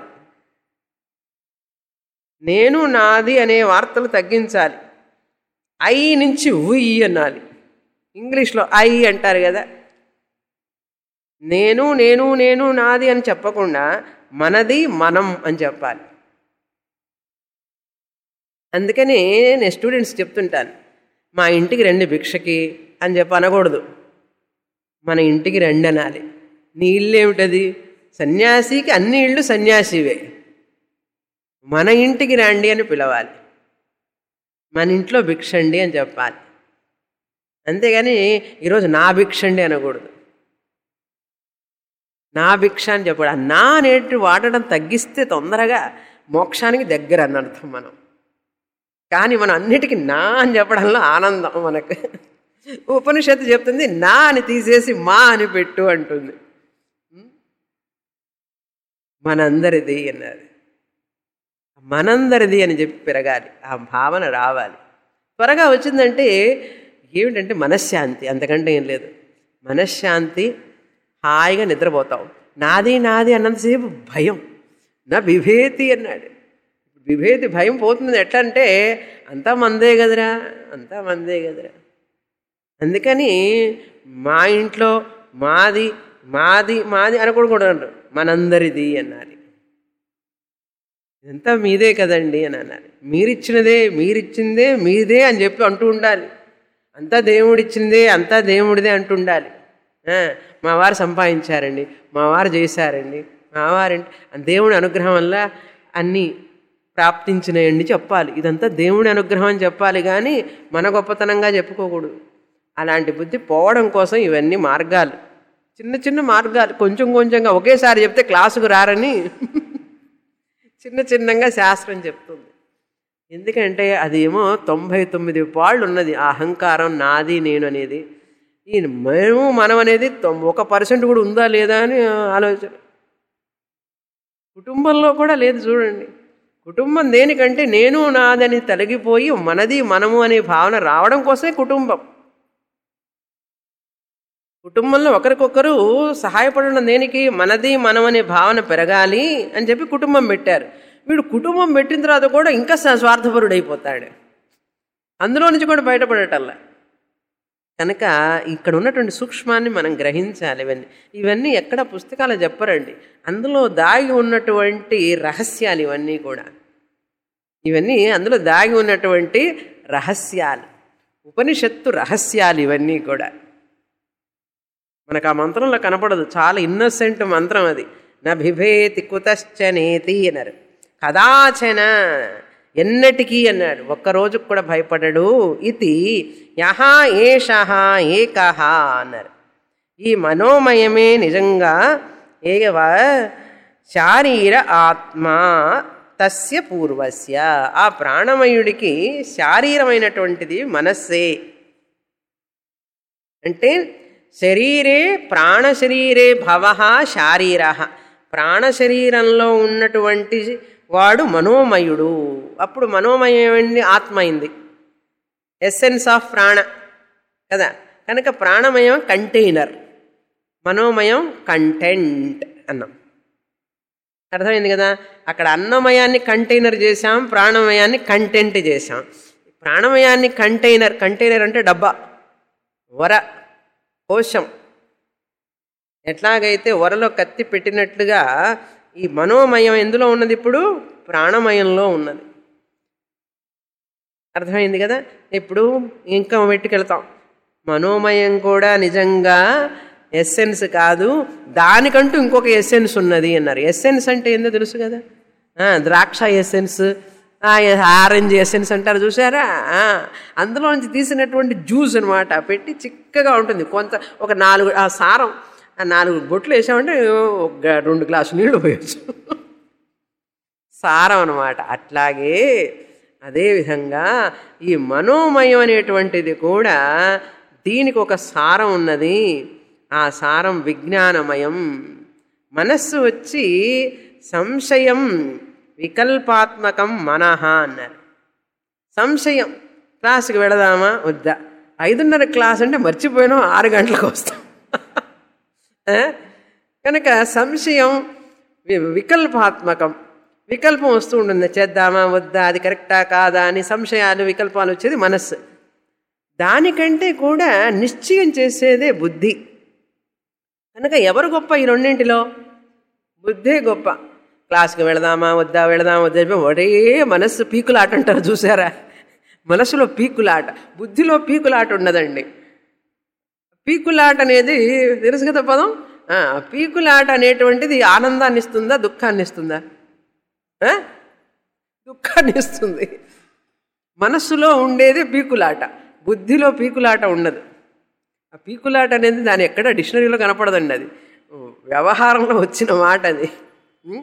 నేను నాది అనే వార్తలు తగ్గించాలి ఐ నుంచి ఉయ్ అనాలి ఇంగ్లీష్లో ఐ అంటారు కదా నేను నేను నేను నాది అని చెప్పకుండా మనది మనం అని చెప్పాలి అందుకని నేను స్టూడెంట్స్ చెప్తుంటాను మా ఇంటికి రండి భిక్షకి అని చెప్పి అనకూడదు మన ఇంటికి రండి అనాలి నీ ఇల్లు ఏమిటది సన్యాసికి అన్ని ఇళ్ళు సన్యాసివే మన ఇంటికి రండి అని పిలవాలి మన ఇంట్లో భిక్షండి అని చెప్పాలి అంతేగాని ఈరోజు నా భిక్షండి అనకూడదు నా భిక్ష అని చెప్పాడు ఆ నా అనేటి వాడడం తగ్గిస్తే తొందరగా మోక్షానికి దగ్గర అని అర్థం మనం కానీ మనం అన్నిటికీ నా అని చెప్పడంలో ఆనందం మనకు ఉపనిషత్తు చెప్తుంది నా అని తీసేసి మా అని పెట్టు అంటుంది మనందరిది అన్నది మనందరిది అని చెప్పి పెరగాలి ఆ భావన రావాలి త్వరగా వచ్చిందంటే ఏమిటంటే మనశ్శాంతి అంతకంటే ఏం లేదు మనశ్శాంతి హాయిగా నిద్రపోతాం నాది నాది అన్నంతసేపు భయం నా విభేతి అన్నాడు విభేతి భయం పోతుంది ఎట్లా అంటే అంతా మందే కదరా అంతా మందే కదరా అందుకని మా ఇంట్లో మాది మాది మాది అనకూడదు మనందరిది అన్నారు ఇదంతా మీదే కదండి అని అన్నారు మీరిచ్చినదే మీరిచ్చిందే మీదే అని చెప్పి అంటూ ఉండాలి అంతా దేవుడిచ్చిందే అంతా దేవుడిదే అంటూ ఉండాలి ఆ, మా వారు సంపాదించారండి మా వారు చేశారండి మా వారండి దేవుడి అనుగ్రహం వల్ల అన్నీ ప్రాప్తించినాయండి చెప్పాలి ఇదంతా దేవుడి అనుగ్రహం అని చెప్పాలి కానీ మన గొప్పతనంగా చెప్పుకోకూడదు అలాంటి బుద్ధి పోవడం కోసం ఇవన్నీ మార్గాలు చిన్న చిన్న మార్గాలు కొంచెం కొంచెంగా ఒకేసారి చెప్తే క్లాసుకు రారని చిన్న చిన్నగా శాస్త్రం చెప్తుంది ఎందుకంటే అదేమో తొంభై తొమ్మిది పాళ్ళు ఉన్నది ఆ అహంకారం నాది నేను అనేది ఈ మేము మనం అనేది తొం- ఒక పర్సెంట్ కూడా ఉందా లేదా అని ఆలోచన కుటుంబంలో కూడా లేదు చూడండి కుటుంబం దేనికంటే నేను నాదని తొలగిపోయి మనది మనము అనే భావన రావడం కోసమే కుటుంబం కుటుంబంలో ఒకరికొకరు సహాయపడడం దేనికి మనది మనం అనే భావన పెరగాలి అని చెప్పి కుటుంబం పెట్టారు వీడు కుటుంబం పెట్టిన తర్వాత కూడా ఇంకా స- స్వార్థపరుడు అయిపోతాడు అందులో నుంచి కూడా బయటపడేటల్లా కనుక ఇక్కడ ఉన్నటువంటి సూక్ష్మాన్ని మనం గ్రహించాలి ఇవన్నీ ఇవన్నీ ఎక్కడ పుస్తకాలు చెప్పరండి అందులో దాగి ఉన్నటువంటి రహస్యాలు ఇవన్నీ కూడా ఇవన్నీ అందులో దాగి ఉన్నటువంటి రహస్యాలు ఉపనిషత్తు రహస్యాలు ఇవన్నీ కూడా మనకు ఆ మంత్రంలో కనపడదు చాలా ఇన్నోసెంట్ మంత్రం అది నా బిభేతి కుతశ్చనేతి అన్నారు కదాచన ఎన్నటికీ అన్నాడు ఒక్కరోజు కూడా భయపడడు ఇది యహ ఏష ఏకహ అన్నారు ఈ మనోమయమే నిజంగా ఏవ శారీర ఆత్మ తస్య పూర్వస్య ఆ ప్రాణమయుడికి శారీరమైనటువంటిది మనస్సే అంటే శరీరే ప్రాణశరీరే భవ శారీర ప్రాణశరీరంలో ఉన్నటువంటి వాడు మనోమయుడు అప్పుడు మనోమయమైంది ఆత్మ అయింది ఎస్సెన్స్ ఆఫ్ ప్రాణ కదా కనుక ప్రాణమయం కంటైనర్ మనోమయం కంటెంట్ అన్నాం అర్థమైంది కదా అక్కడ అన్నమయాన్ని కంటైనర్ చేశాం ప్రాణమయాన్ని కంటెంట్ చేశాం ప్రాణమయాన్ని కంటైనర్ కంటైనర్ అంటే డబ్బా వర కోశం ఎట్లాగైతే వరలో కత్తి పెట్టినట్లుగా ఈ మనోమయం ఎందులో ఉన్నది ఇప్పుడు ప్రాణమయంలో ఉన్నది అర్థమైంది కదా ఇప్పుడు ఇంకా పెట్టుకెళ్తాం మనోమయం కూడా నిజంగా ఎస్సెన్స్ కాదు దానికంటూ ఇంకొక ఎస్సెన్స్ ఉన్నది అన్నారు ఎస్సెన్స్ అంటే ఏందో తెలుసు కదా ఆ, ద్రాక్ష ఎస్సెన్స్ ఆరెంజ్ ఎస్సెన్స్ అంటారు చూసారా ఆ, అందులో నుంచి తీసినటువంటి జ్యూస్ అనమాట పెట్టి చిక్కగా ఉంటుంది కొంత ఒక నాలుగు ఆ సారం ఆ నాలుగు బొట్లు వేసామంటే ఒక రెండు గ్లాసు నీళ్లు పోయచ్చు సారం అనమాట అట్లాగే అదేవిధంగా ఈ మనోమయం అనేటువంటిది కూడా దీనికి ఒక సారం ఉన్నది ఆ సారం విజ్ఞానమయం మనస్సు వచ్చి సంశయం వికల్పాత్మకం మనహ అన్నారు సంశయం క్లాసుకి వెళదామా వద్దా ఐదున్నర క్లాస్ అంటే మర్చిపోయినాం ఆరు గంటలకు వస్తాం ఆ? కనుక సంశయం వి- వికల్పాత్మకం వికల్పం వస్తూ ఉంటుంది చేద్దామా వద్దా అది కరెక్టా కాదా అని సంశయాలు వికల్పాలు వచ్చేది మనస్సు దానికంటే కూడా నిశ్చయం చేసేదే బుద్ధి కనుక ఎవరు గొప్ప ఈ రెండింటిలో బుద్ధే గొప్ప క్లాస్కి వెళదామా వద్దా వెళదామా వద్దా చెప్పి ఒడే మనస్సు పీకులాట అంటారు చూసారా మనసులో పీకులాట బుద్ధిలో పీకులాట ఉన్నదండి పీకులాట అనేది తెలుసు కదా పదం ఆ, పీకులాట అనేటువంటిది ఆనందాన్ని ఇస్తుందా దుఃఖాన్ని ఇస్తుందా ఆ? దుఃఖాన్ని ఇస్తుంది మనస్సులో ఉండేది పీకులాట బుద్ధిలో పీకులాట ఉండదు ఆ పీకులాట అనేది దాని ఎక్కడ డిక్షనరీలో కనపడదండి అది వ్యవహారంలో వచ్చిన మాట అది ఉం?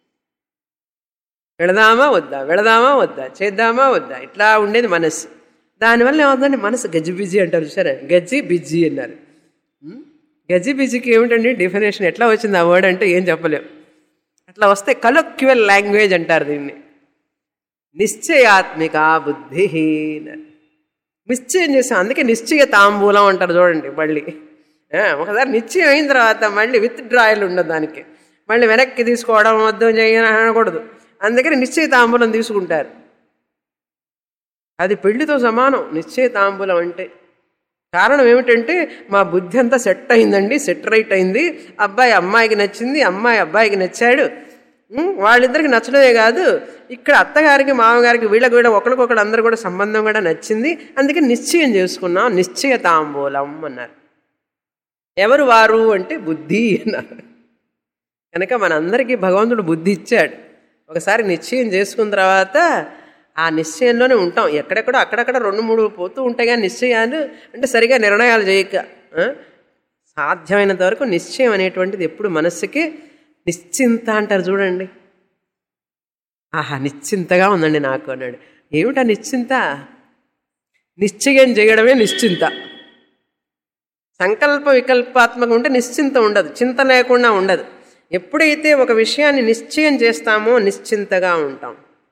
వెళదామా వద్దా వెళదామా వద్దా చేద్దామా వద్దా ఇట్లా ఉండేది మనస్సు దానివల్ల ఏమవుతుందండి మనసు గజ్జి బిజీ అంటారు చూసారా గజ్జి బిజీ అన్నారు ఉం? గజ్జి బిజీకి ఏమిటండి డెఫినేషన్ ఎట్లా వచ్చింది ఆ వర్డ్ అంటే ఏం చెప్పలేం అట్లా వస్తే కలొక్యువల్ లాంగ్వేజ్ అంటారు దీన్ని నిశ్చయాత్మిక బుద్ధి నిశ్చయం చేసాం అందుకే నిశ్చయ తాంబూలం అంటారు చూడండి మళ్ళీ ఆ, ఒకసారి నిశ్చయం అయిన తర్వాత మళ్ళీ విత్ డ్రాయల్ ఉండదు దానికి మళ్ళీ వెనక్కి తీసుకోవడం వద్దు చేయని అనకూడదు అందుకని నిశ్చయ తాంబూలం తీసుకుంటారు అది పెళ్లితో సమానం నిశ్చయ తాంబూలం అంటే కారణం ఏమిటంటే మా బుద్ధి అంతా సెట్ అయిందండి సెట్ రైట్ అయింది అబ్బాయి అమ్మాయికి నచ్చింది అమ్మాయి అబ్బాయికి నచ్చాడు ఉం, వాళ్ళిద్దరికి నచ్చడమే కాదు ఇక్కడ అత్తగారికి మామగారికి వీళ్ళకి వీళ్ళ ఒకరికొకరు అందరు కూడా సంబంధం కూడా నచ్చింది అందుకే నిశ్చయం చేసుకున్నాం నిశ్చయ తాంబూలం అన్నారు ఎవరు వారు అంటే బుద్ధి అన్నారు కనుక మనందరికీ భగవంతుడు బుద్ధి ఇచ్చాడు ఒకసారి నిశ్చయం చేసుకున్న తర్వాత ఆ నిశ్చయంలోనే ఉంటాం ఎక్కడెక్కడో అక్కడక్కడ రెండు మూడు పోతూ ఉంటాయి కానీ నిశ్చయాలు అంటే సరిగా నిర్ణయాలు చేయక ఆ? సాధ్యమైనంత వరకు నిశ్చయం అనేటువంటిది ఎప్పుడు మనస్సుకి నిశ్చింత అంటారు చూడండి ఆహా నిశ్చింతగా ఉందండి నాకు అన్నాడు ఏమిటా నిశ్చింత నిశ్చయం చేయడమే నిశ్చింత సంకల్ప వికల్పాత్మకం ఉంటే నిశ్చింత ఉండదు చింత లేకుండా ఉండదు ఎప్పుడైతే ఒక విషయాన్ని నిశ్చయం చేస్తామో నిశ్చింతగా ఉంటాం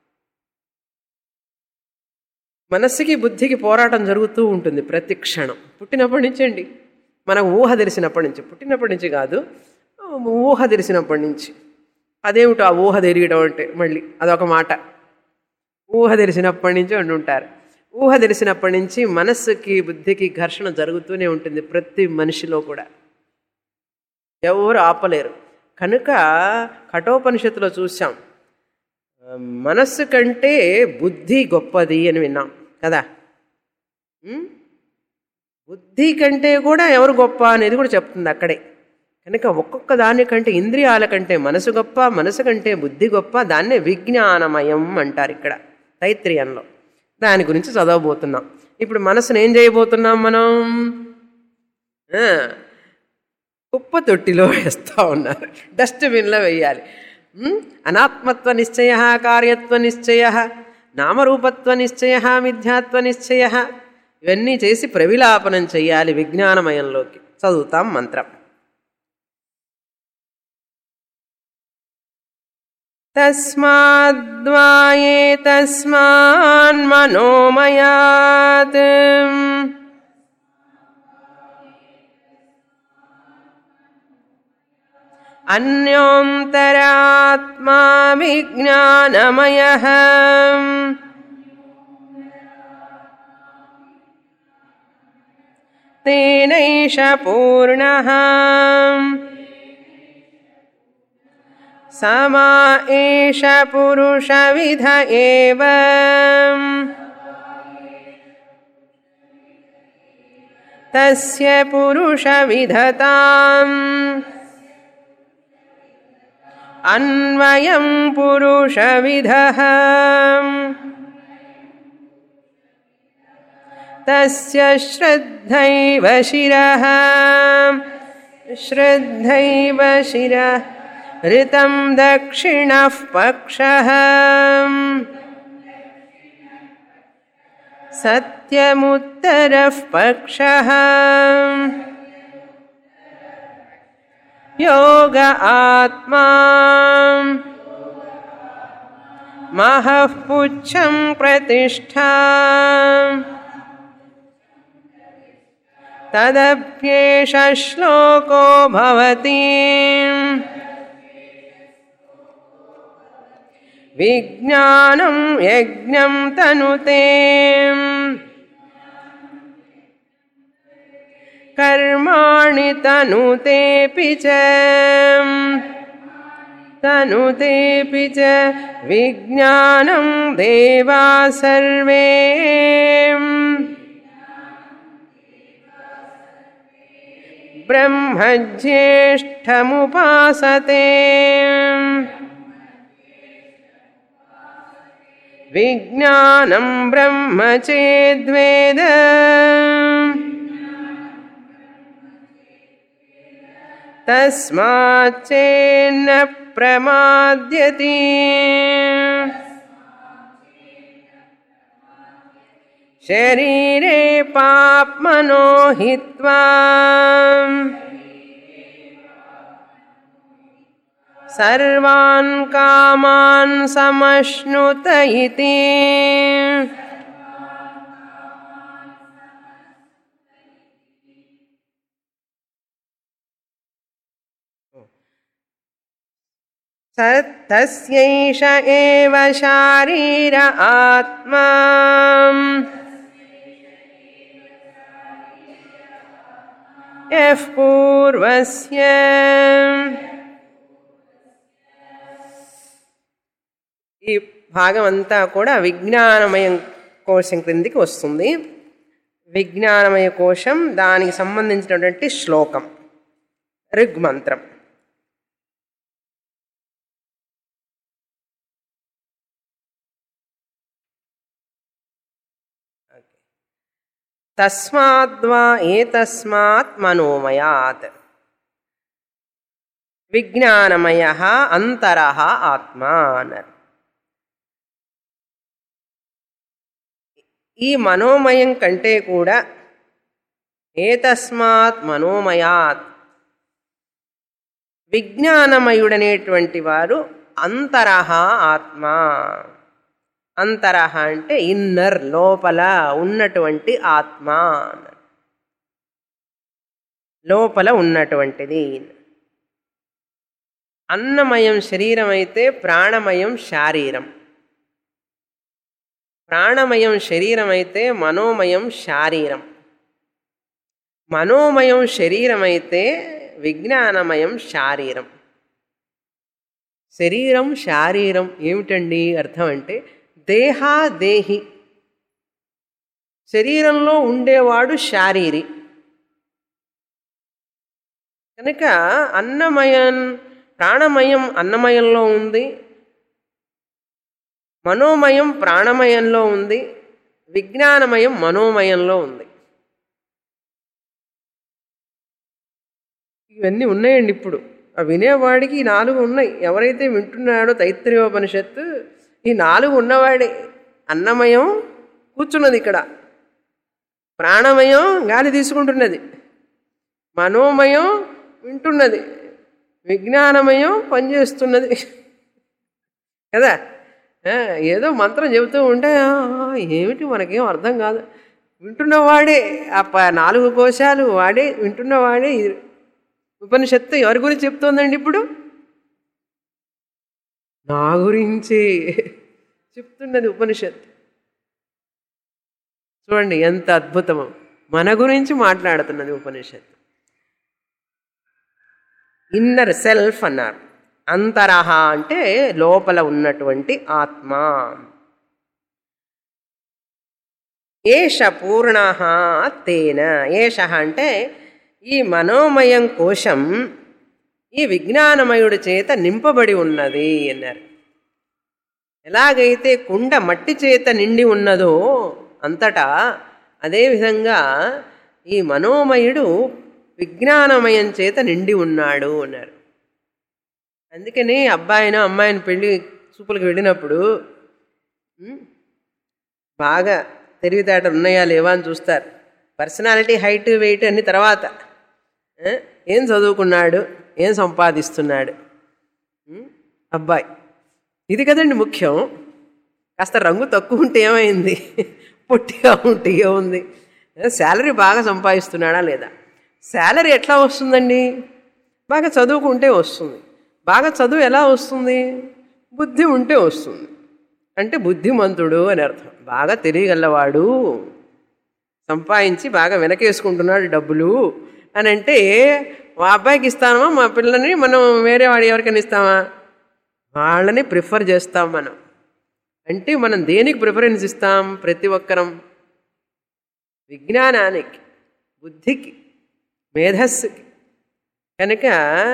మనస్సుకి బుద్ధికి పోరాటం జరుగుతూ ఉంటుంది ప్రతి క్షణం పుట్టినప్పటి నుంచి అండి మనకు ఊహ తెలిసినప్పటి నుంచి పుట్టినప్పటి నుంచి కాదు ఊహ తెలిసినప్పటి నుంచి అదేమిటో ఆ ఊహ తెలియడం అంటే మళ్ళీ అదొక మాట ఊహ తెలిసినప్పటి నుంచి అంటుంటారు ఊహ తెలిసినప్పటి నుంచి మనస్సుకి బుద్ధికి ఘర్షణ జరుగుతూనే ఉంటుంది ప్రతి మనిషిలో కూడా ఎవరు ఆపలేరు కనుక కఠోపనిషత్తులో చూసాం మనస్సు కంటే బుద్ధి గొప్పది అని విన్నాం కదా ఉం? బుద్ధి కంటే కూడా ఎవరు గొప్ప అనేది కూడా చెప్తుంది అక్కడే కనుక ఒక్కొక్క దానికంటే ఇంద్రియాల కంటే మనసు గొప్ప మనసు కంటే బుద్ధి గొప్ప దాన్నే విజ్ఞానమయం అంటారు ఇక్కడ తైత్రీయంలో దాని గురించి చదవబోతున్నాం ఇప్పుడు మనసును ఏం చేయబోతున్నాం మనం ఆ, కుప్ప తొట్టిలో వేస్తూ ఉన్నారు డస్ట్బిన్లో వేయాలి ఉం? అనాత్మత్వ నిశ్చయ కార్యత్వ నిశ్చయ నామరూపత్వ నిశ్చయ మిథ్యాత్వ నిశ్చయ ఇవన్నీ చేసి ప్రవిలాపనం చేయాలి విజ్ఞానమయంలోకి చదువుతాం మంత్రం తస్మాద్వాయే తస్మాన్మనోమయాత్ అన్యోంతరాత్మా విజ్ఞానమయ తేనైష పూర్ణ సమా ఏష పురుష విధ ఏవ తస్య పురుష విధతాం అన్వయం పురుష విధ తస్య శ్రద్ధైవ శిరః శ్రద్ధైవ శిరः ऋतं दक्षिणः पक्षः सत्यमुत्तरः पक्षः योग आत्मा महः पुच्छं प्रतिष्ठा तदप्येष श्लोको भवति विज्ञानं यज्ञं तनुते कर्माणि तनुतेऽपि च तनुतेऽपि च विज्ञानं देवा सर्वे ब्रह्मज्येष्ठमुपासते विज्ञानं ब्रह्म चेद्वेद तस्माच्चेन्न प्रमाद्यति शरीरे पाप्मनो हित्वा सर्वान् कामान् समश्नुत इति स तस्यैष एव शारीर आत्मा यः पूर्वस्य ఈ భాగం అంతా కూడా విజ్ఞానమయం కోశం క్రిందికి వస్తుంది విజ్ఞానమయ కోశం దానికి సంబంధించినటువంటి శ్లోకం ఋగ్మంత్రం తస్మాద్వా ఏతస్మాత్ మనోమయాత్ విజ్ఞానమయ అంతర ఆత్మా అన్నారు ఈ మనోమయం కంటే కూడా ఏతస్మాత్ మనోమయాత్ విజ్ఞానమయుడనేటువంటి వారు అంతరహ ఆత్మ అంతరహ అంటే ఇన్నర్ లోపల ఉన్నటువంటి ఆత్మ అన్నారు. లోపల ఉన్నటువంటిది అన్నమయం శరీరం అయితే ప్రాణమయం శారీరం ప్రాణమయం శరీరం అయితే మనోమయం శారీరం మనోమయం శరీరం అయితే విజ్ఞానమయం శారీరం శరీరం శారీరం ఏమిటండి అర్థం అంటే దేహా దేహి శరీరంలో ఉండేవాడు శారీరి కనుక అన్నమయం ప్రాణమయం అన్నమయంలో ఉంది మనోమయం ప్రాణమయంలో ఉంది విజ్ఞానమయం మనోమయంలో ఉంది ఇవన్నీ ఉన్నాయండి ఇప్పుడు ఆ వినేవాడికి ఈ నాలుగు ఉన్నాయి ఎవరైతే వింటున్నాడో తైత్రీయోపనిషత్తు ఈ నాలుగు ఉన్నవాడే అన్నమయం కూర్చున్నది ఇక్కడ ప్రాణమయం గాలి తీసుకుంటున్నది మనోమయం వింటున్నది విజ్ఞానమయం పనిచేస్తున్నది కదా ఆ, ఏదో మంత్రం చెబుతూ ఉంటే "ఆ, ఏమిటి మనకేం అర్థం కాదు వింటున్నవాడే ఆ ప- నాలుగు కోశాలు వాడే వింటున్నవాడే ఇది ఉపనిషత్తు ఎవరి గురించి చెప్తోందండి ఇప్పుడు నా గురించి చెప్తున్నది ఉపనిషత్తు చూడండి ఎంత అద్భుతమో మన గురించి మాట్లాడుతున్నది ఉపనిషత్తు ఇన్నర్ సెల్ఫ్ అన్నారు అంతరహ అంటే లోపల ఉన్నటువంటి ఆత్మ ఏష పూర్ణ తేన ఏష అంటే ఈ మనోమయం కోశం ఈ విజ్ఞానమయుడి చేత నింపబడి ఉన్నది అన్నారు ఎలాగైతే కుండ మట్టి చేత నిండి ఉన్నదో అంతటా అదేవిధంగా ఈ మనోమయుడు విజ్ఞానమయం చేత నిండి ఉన్నాడు అన్నారు అందుకని అబ్బాయిని అమ్మాయిని పెళ్లి చూపులకు వెళ్ళినప్పుడు ఉమ్, బాగా తెలివితేటలు ఉన్నాయా లేవా అని చూస్తారు పర్సనాలిటీ హైట్ వెయిట్ అన్ని తర్వాత ఆ, ఏం చదువుకున్నాడు ఏం సంపాదిస్తున్నాడు ఉమ్, అబ్బాయి ఇది కదండి ముఖ్యం కాస్త రంగు తక్కువ ఉంటే ఏమైంది పొట్టిగా ఉంటే ఏముంది శాలరీ బాగా సంపాదిస్తున్నాడా లేదా శాలరీ ఎట్లా వస్తుందండి బాగా చదువుకుంటే వస్తుంది బాగా చదువు ఎలా వస్తుంది బుద్ధి ఉంటే వస్తుంది అంటే బుద్ధిమంతుడు అని అర్థం బాగా తెలియగలవాడు సంపాదించి బాగా వెనకేసుకుంటున్నాడు డబ్బులు అని అంటే మా అబ్బాయికి ఇస్తామా మా పిల్లని మనం వేరే వాడు ఎవరికైనా ఇస్తామా వాళ్ళని ప్రిఫర్ చేస్తాం మనం అంటే మనం దేనికి ప్రిఫరెన్స్ ఇస్తాం ప్రతి ఒక్కరం విజ్ఞానానికి బుద్ధికి మేధస్సుకి కనుక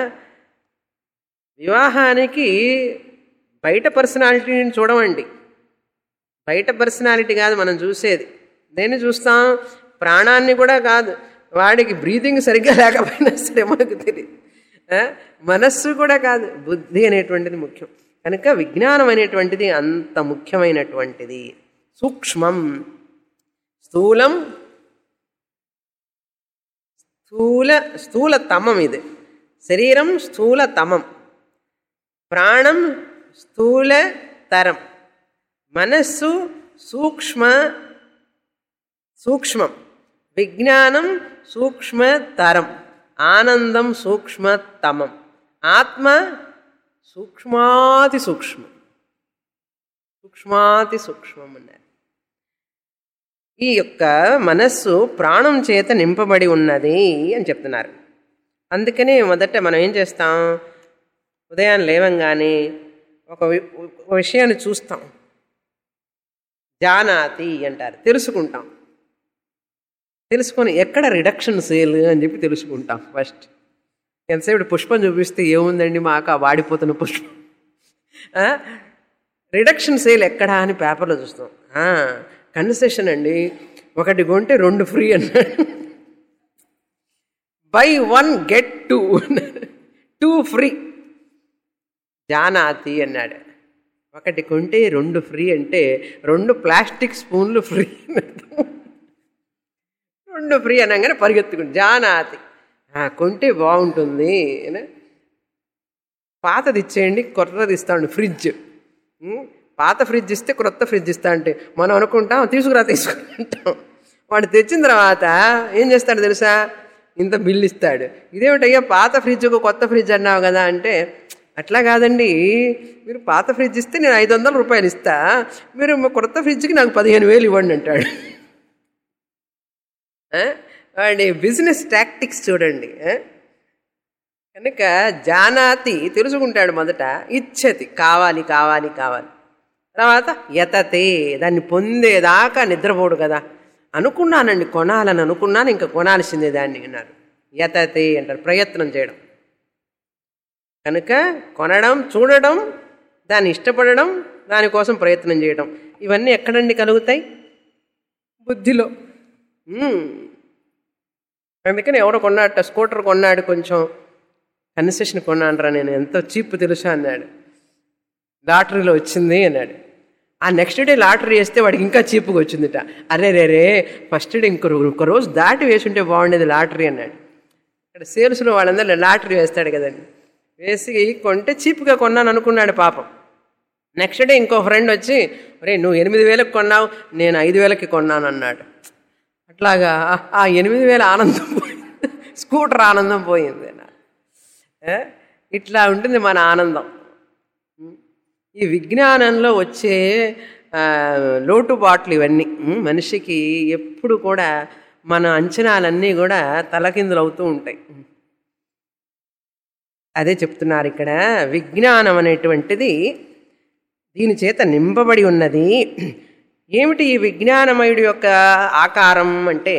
వివాహానికి బయట పర్సనాలిటీని చూడమండి బయట పర్సనాలిటీ కాదు మనం చూసేది దేన్ని చూస్తాం ప్రాణాన్ని కూడా కాదు వాడికి బ్రీతింగ్ సరిగ్గా లేకపోయినా సరే మనకు తెలియదు ఆ? మనస్సు కూడా కాదు బుద్ధి అనేటువంటిది ముఖ్యం కనుక విజ్ఞానం అనేటువంటిది అంత ముఖ్యమైనటువంటిది సూక్ష్మం స్థూలం స్థూల స్థూల తమం ఇది శరీరం స్థూల తమం ప్రాణం స్థూల తరం మనస్సు సూక్ష్మ సూక్ష్మం విజ్ఞానం సూక్ష్మతరం ఆనందం సూక్ష్మతమం ఆత్మ సూక్ష్మాతి సూక్ష్మం సూక్ష్మాతి సూక్ష్మం అన్నారు ఈ యొక్క మనస్సు ప్రాణం చేత నింపబడి ఉన్నది అని చెప్తున్నారు అందుకనే మొదట మనం ఏం చేస్తాం ఉదయాన్ని లేవంగానే ఒక వి- ఒక విషయాన్ని చూస్తాం జానాతి అంటారు తెలుసుకుంటాం తెలుసుకొని ఎక్కడ రిడక్షన్ సేల్ అని చెప్పి తెలుసుకుంటాం ఫస్ట్ ఎంతసేపు పుష్పం చూపిస్తే ఏముందండి మాకు ఆ వాడిపోతున్న పుష్పం ఆ? రిడక్షన్ సేల్ ఎక్కడా అని పేపర్లో చూస్తాం కన్సెషన్ అండి ఒకటి కొంటే రెండు ఫ్రీ అన్నాడు buy one get two two free జానాతి అన్నాడు ఒకటి కొంటే రెండు ఫ్రీ అంటే రెండు ప్లాస్టిక్ స్పూన్లు ఫ్రీ రెండు ఫ్రీ అనగానే పరిగెత్తుకుంటు జానాతి ఆ, కొంటే బాగుంటుంది అని. పాతది ఇచ్చేయండి కొత్తది ఇస్తాడు ఫ్రిడ్జ్ ఉం? పాత ఫ్రిడ్జ్ ఇస్తే క్రొత్త ఫ్రిడ్జ్ ఇస్తా అంటే మనం అనుకుంటాం తీసుకురా తీసుకుంటాం వాడు తెచ్చిన తర్వాత ఏం చేస్తాడు తెలుసా ఇంత బిల్లు ఇస్తాడు ఇదేమిటయ్యా పాత ఫ్రిడ్జ్కు కొత్త ఫ్రిడ్జ్ అన్నావు కదా అంటే అట్లా కాదండి మీరు పాత ఫ్రిడ్జ్ ఇస్తే నేను ఐదు వందల రూపాయలు ఇస్తా మీరు మా కొత్త ఫ్రిడ్జ్కి నాకు పదిహేను వేలు ఇవ్వండి అంటాడు ఆ? వాడి బిజినెస్ టాక్టిక్స్ చూడండి ఆ? కనుక జానాతి తెలుసుకుంటాడు మొదట ఇచ్చతి కావాలి కావాలి కావాలి తర్వాత యతతే దాన్ని పొందేదాకా నిద్రపోడు కదా అనుకున్నానండి కొనాలని అనుకున్నాను ఇంకా కొనాల్సిందే దాన్ని అన్నారు యతతే అంటారు ప్రయత్నం చేయడం కనుక కొనడం చూడడం దాన్ని ఇష్టపడడం దానికోసం ప్రయత్నం చేయడం ఇవన్నీ ఎక్కడండి కలుగుతాయి బుద్ధిలో మ్మ్. అందుకని ఎవడో కొన్నాడట స్కూటర్ కొన్నాడు కొంచెం కన్సెషన్ కొన్నానరా నేను ఎంతో చీప్ తెలుసా అన్నాడు లాటరీలో వచ్చింది అన్నాడు ఆ నెక్స్ట్ డే లాటరీ వేస్తే వాడికి ఇంకా చీప్గా వచ్చిందిట అరే రే రే ఫస్ట్ డే ఇంకో రో- ఇంకో రోజు దాటి వేసుంటే బాగుండేది లాటరీ అన్నాడు ఇక్కడ సేల్స్లో వాళ్ళందరూ లాటరీ వేస్తాడు కదండి వేసి కొంటే చీప్గా కొన్నాను అనుకున్నాడు పాపం నెక్స్ట్ డే ఇంకో ఫ్రెండ్ వచ్చి ఒరే నువ్వు ఎనిమిది వేలకు కొన్నావు నేను ఐదు వేలకి కొన్నాను అన్నాడు అట్లాగా ఆ- ఆ ఎనిమిది వేల ఆనందం పోయింది స్కూటర్ ఆనందం పోయింది నాకు ఏ? ఇట్లా ఉంటుంది మన ఆనందం ఈ విజ్ఞానంలో వచ్చే ఆ, లోటుబాట్లు ఇవన్నీ ఉమ్, మనిషికి ఎప్పుడు కూడా మన అంచనాలన్నీ కూడా తలకిందులు అవుతూ ఉంటాయి అదే చెప్తున్నారు ఇక్కడ విజ్ఞానం అనేటువంటిది దీని చేత నింపబడి ఉన్నది ఏమిటి ఈ విజ్ఞానమయుడి యొక్క ఆకారం అంటే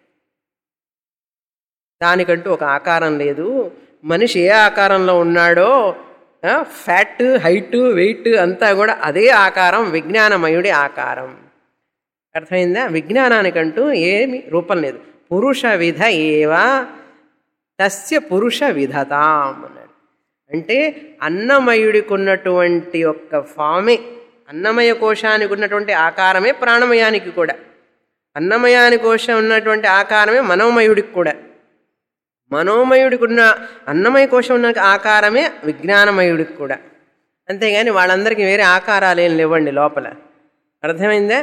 దానికంటూ ఒక ఆకారం లేదు మనిషి ఏ ఆకారంలో ఉన్నాడో ఆ, ఫ్యాట్ హైట్ వెయిట్ అంతా కూడా అదే ఆకారం విజ్ఞానమయుడి ఆకారం అర్థమైందా విజ్ఞానానికంటూ ఏమి రూపం లేదు పురుష విధ ఏవా తస్య పురుష విధతాం అన్నాడు అంటే అన్నమయుడికి ఉన్నటువంటి ఒక్క ఫామే అన్నమయ కోశానికి ఉన్నటువంటి ఆకారమే ప్రాణమయానికి కూడా అన్నమయాని కోశం ఉన్నటువంటి ఆకారమే మనోమయుడికి కూడా మనోమయుడికి ఉన్న అన్నమయ కోశం ఉన్న ఆకారమే విజ్ఞానమయుడికి కూడా అంతేగాని వాళ్ళందరికీ వేరే ఆకారాలు ఏం లేవండి లోపల అర్థమైందా